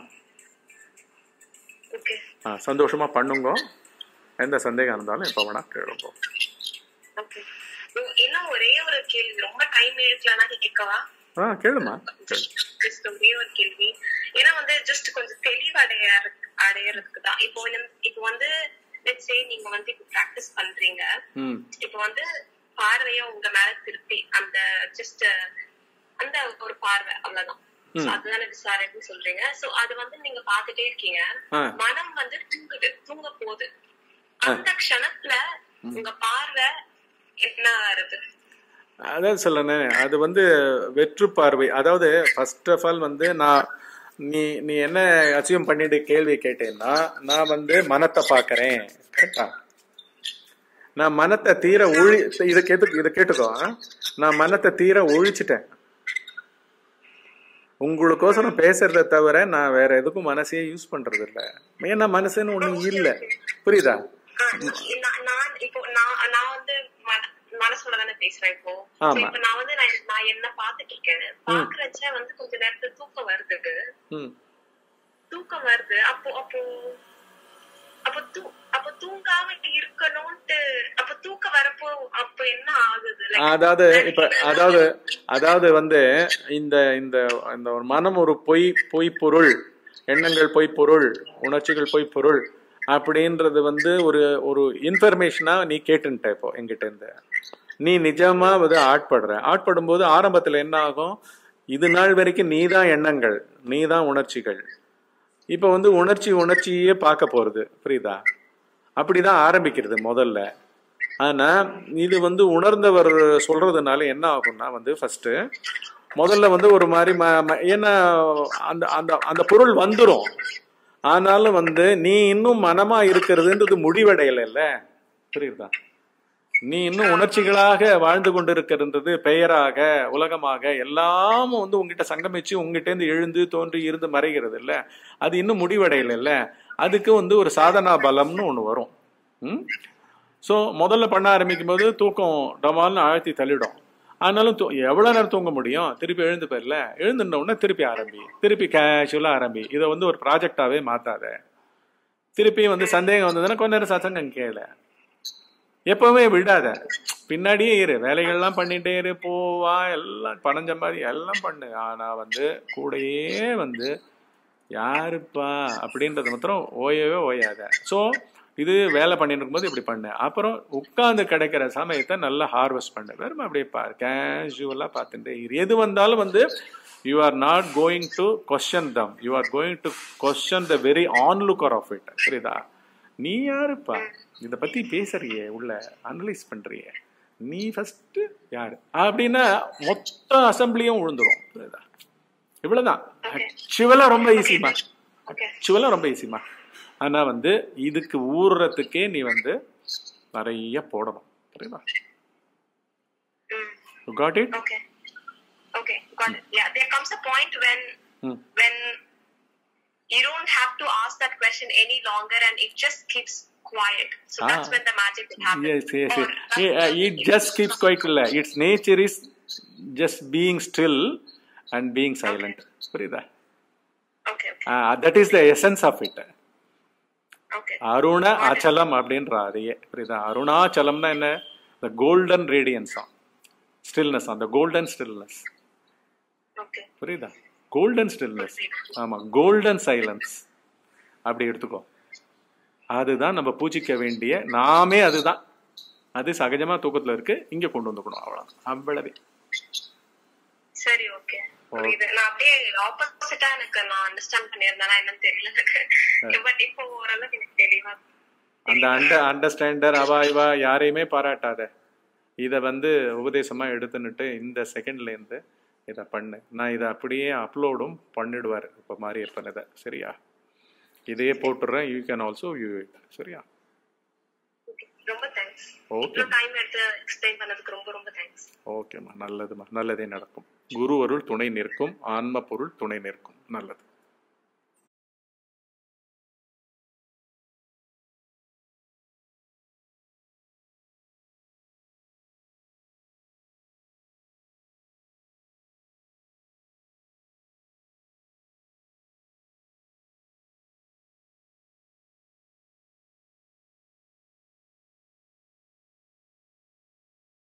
ஓகே ஆ சந்தோஷமா பண்ணுங்க எந்த சந்தேகம் இருந்தாலும் எப்போ வேணா கேளுங்க ஓகே இன்னும் ஒரே ஒரு கேள்வி ரொம்ப டைம் இழுக்கலன்னா கேட்கவா ஆ கேளுமா கேளு ஜஸ்ட் ஒரே ஒரு கேள்வி ஏன்னா வந்து ஜஸ்ட் கொஞ்சம் தெளிவடைய அடையறதுக்கு தான் இப்போ இந்த- இப்போ வந்து let's say நீங்க வந்து இப்போ ப்ராக்டிஸ் பண்றீங்க ம் இப்போ வந்து பார்வைய உங்க மேல திருப்பி அந்த ஜஸ்ட் அந்த ஒரு பார்வை அவ்வளவுதான் So அதுதானே விசாரணைன்னு சொல்றீங்க சோ அது வந்து நீங்க பாத்துட்டே இருக்கீங்க ஆ. மனம் வந்து தூங்குது தூங்க போகுது அந்த க்ஷணத்துல உங்க பார்வை என்ன ஆறுது அதான் சொல்லணே அது வந்து வெற்று பார்வை அதாவது ஃபர்ஸ்ட் ஆஃப் ஆல் வந்து நான் நீ நீ என்ன அசியம் பண்ணிட்டு கேள்வி கேட்டேன்னா நான் வந்து மனத்தை பார்க்கறேன் கரெக்டா நான் மனத்தை தீர ஒழி இதை கேட்டு இதை கேட்டுக்கோ ஆ? நான் மனத்தை தீர ஒழிச்சிட்டேன் உங்களுக்கோசரம் பேசுறத தவிர நான் வேற எதுக்கும் மனசையே யூஸ் பண்றது இல்ல ஏன்னா மனசுன்னு ஒண்ணு இல்ல புரியுதா ஆ, நான் நான் இப்போ நான் நான் வந்து மன- மனசுல தானே பேசுறேன் இப்போ So, ஆமா. இப்போ நான் வந்து நான் நான் என்ன பாத்துட்டு இருக்கேன் பாக்குறச்ச வந்து கொஞ்ச நேரத்துல தூக்கம் வருது ம் தூக்கம் வருது அப்போ அப்போ அப்போ தூ அப்போ தூங்காம இருக்கணும்ட்டு அப்போ தூக்கம் வரப்போ அப்போ என்ன ஆகுது Like, அதாவது இப்ப அதாவது அதாவது வந்து இந்த இந்த இந்த ஒரு மனம் ஒரு பொய் பொய் பொருள் எண்ணங்கள் பொய் பொருள் உணர்ச்சிகள் பொய் பொருள் அப்படின்றது வந்து ஒரு ஒரு இன்ஃபர்மேஷனா நீ கேட்டுன்ட்ட இப்போ என்கிட்ட இருந்து நீ நிஜமா வந்து ஆட்படுற ஆட்படும் போது ஆரம்பத்துல என்ன ஆகும் இது நாள் வரைக்கும் நீ தான் எண்ணங்கள் நீ தான் உணர்ச்சிகள் இப்போ வந்து உணர்ச்சி உணர்ச்சியே பார்க்க போறது புரியுதா அப்படிதான் ஆரம்பிக்கிறது முதல்ல ஆனா இது வந்து உணர்ந்தவர் சொல்றதுனால என்ன ஆகும்னா வந்து ஃபர்ஸ்ட் முதல்ல வந்து ஒரு மாதிரி ம- ம- ஏன்னா அந்த அந்த அந்த பொருள் வந்துரும் ஆனாலும் வந்து நீ இன்னும் மனமா இருக்கிறதுன்றது முடிவடையல புரியுதா நீ இன்னும் உணர்ச்சிகளாக வாழ்ந்து கொண்டிருக்கிறது பெயராக உலகமாக எல்லாமும் வந்து உங்ககிட்ட சங்கமிச்சு உங்ககிட்ட இருந்து எழுந்து தோன்றி இருந்து மறைகிறது இல்ல அது இன்னும் முடிவடையல இல்ல அதுக்கு வந்து ஒரு சாதனா பலம்னு ஒண்ணு வரும் ம் ஸோ முதல்ல பண்ண ஆரம்பிக்கும் போது தூக்கம் டமால்னு ஆழ்த்தி தள்ளிடும் ஆனாலும் தூ எவ்வளோ நேரம் தூங்க முடியும் திருப்பி எழுந்து போயிடல எழுந்துன உடனே திருப்பி ஆரம்பி திருப்பி கேஷுவலாக ஆரம்பி இதை வந்து ஒரு ப்ராஜெக்டாகவே மாற்றாத திருப்பி வந்து சந்தேகம் வந்ததுன்னா கொஞ்ச நேரம் சத்தங்கம் கேளு எப்பவுமே விடாத பின்னாடியே இரு வேலைகள்லாம் பண்ணிட்டே இரு போவா எல்லாம் பணம் சம்பாதி எல்லாம் பண்ணு ஆனா வந்து கூடயே வந்து யாருப்பா அப்படின்றது மாத்திரம் ஓயவே ஓயாத ஸோ இது வேலை பண்ணிட்டு இருக்கும்போது இப்படி பண்ணு அப்புறம் உட்கார்ந்து கிடைக்கிற சமயத்தை நல்லா ஹார்வெஸ்ட் பண்ணு வெறும் அப்படியே பாரு கேஷுவலாக பார்த்துட்டு இரு எது வந்தாலும் வந்து you are not going to question them you are going to question the very onlooker of it புரியுதா நீ யாருப்பா இதை பத்தி பேசுறியே உள்ள அனலைஸ் பண்றியே நீ ஃபர்ஸ்ட் யாரு அப்படின்னா மொத்த அசம்பிளியும் விழுந்துரும் புரியுதா இவ்வளவுதான் ஆக்சுவலா ரொம்ப ஈஸிமா ஓகே ஆக்சுவலா ரொம்ப ஈஸிமா ஆனா வந்து இதுக்கு ஊறுறதுக்கே நீ வந்து நிறைய போடணும் புரியுதா ம் got it Okay. Okay, got it. Yeah, there comes a point when Hmm. when you don't have to ask that question any longer and it just keeps quiet. So that's Ah. when the magic will happen. Yes, yes, Or yes. that's Yeah, uh, when it you just will keeps stop. quite இல்லை its nature is just being still and being silent புரியுதா Okay, okay, that is the essence of it okay. Aruna Achalam அப்படின்ற அதையே புரியுதா அருணாச்சலம்னா என்ன the golden radiance stillness அந்த golden stillness Okay. புரியுதா golden stillness ஆமா கோல்டன் சைலன்ஸ் அப்படி எடுத்துக்கோ அதுதான் நம்ம பூஜிக்க வேண்டிய நாமே அதுதான் அது சகஜமா தூக்கத்துல இருக்கு இங்க கொண்டு வந்துக்கணும் அவ்வளவு அவ்வளவே சரி ஓகே புரியுது நான் அப்படியே ஆப்போசிட்டா எனக்கு நான் அண்டர்ஸ்டாண்ட் பண்ணியிருந்தேனா என்னன்னு தெரியல எனக்கு பட் இப்போ ஓரளவுக்கு எனக்கு தெளிவா அந்த அண்ட அண்டர்ஸ்டாண்டர் அவா இவா யாரையுமே பாராட்டாத இதை வந்து உபதேசமா எடுத்துன்னுட்டு இந்த செகண்ட்ல இருந்து இதை பண்ணு நான் இதை அப்படியே அப்லோடும் பண்ணிடுவார் இப்போ மாரியப்பன் இதை சரியா இதையே போட்டுடுறேன் you can also view it சரியா ரொம்ப தேங்க்ஸ் ஓகே இவ்வளவு டைம் எடுத்து எக்ஸ்பிளைன் பண்ணதுக்கு ரொம்ப ரொம்ப தேங்க்ஸ் ஓகேம்மா நல்லதும்மா நல்லதே நடக்கும் குரு அருள் துணை நிற்கும் ஆன்ம பொருள் துணை நிற்கும் நல்லது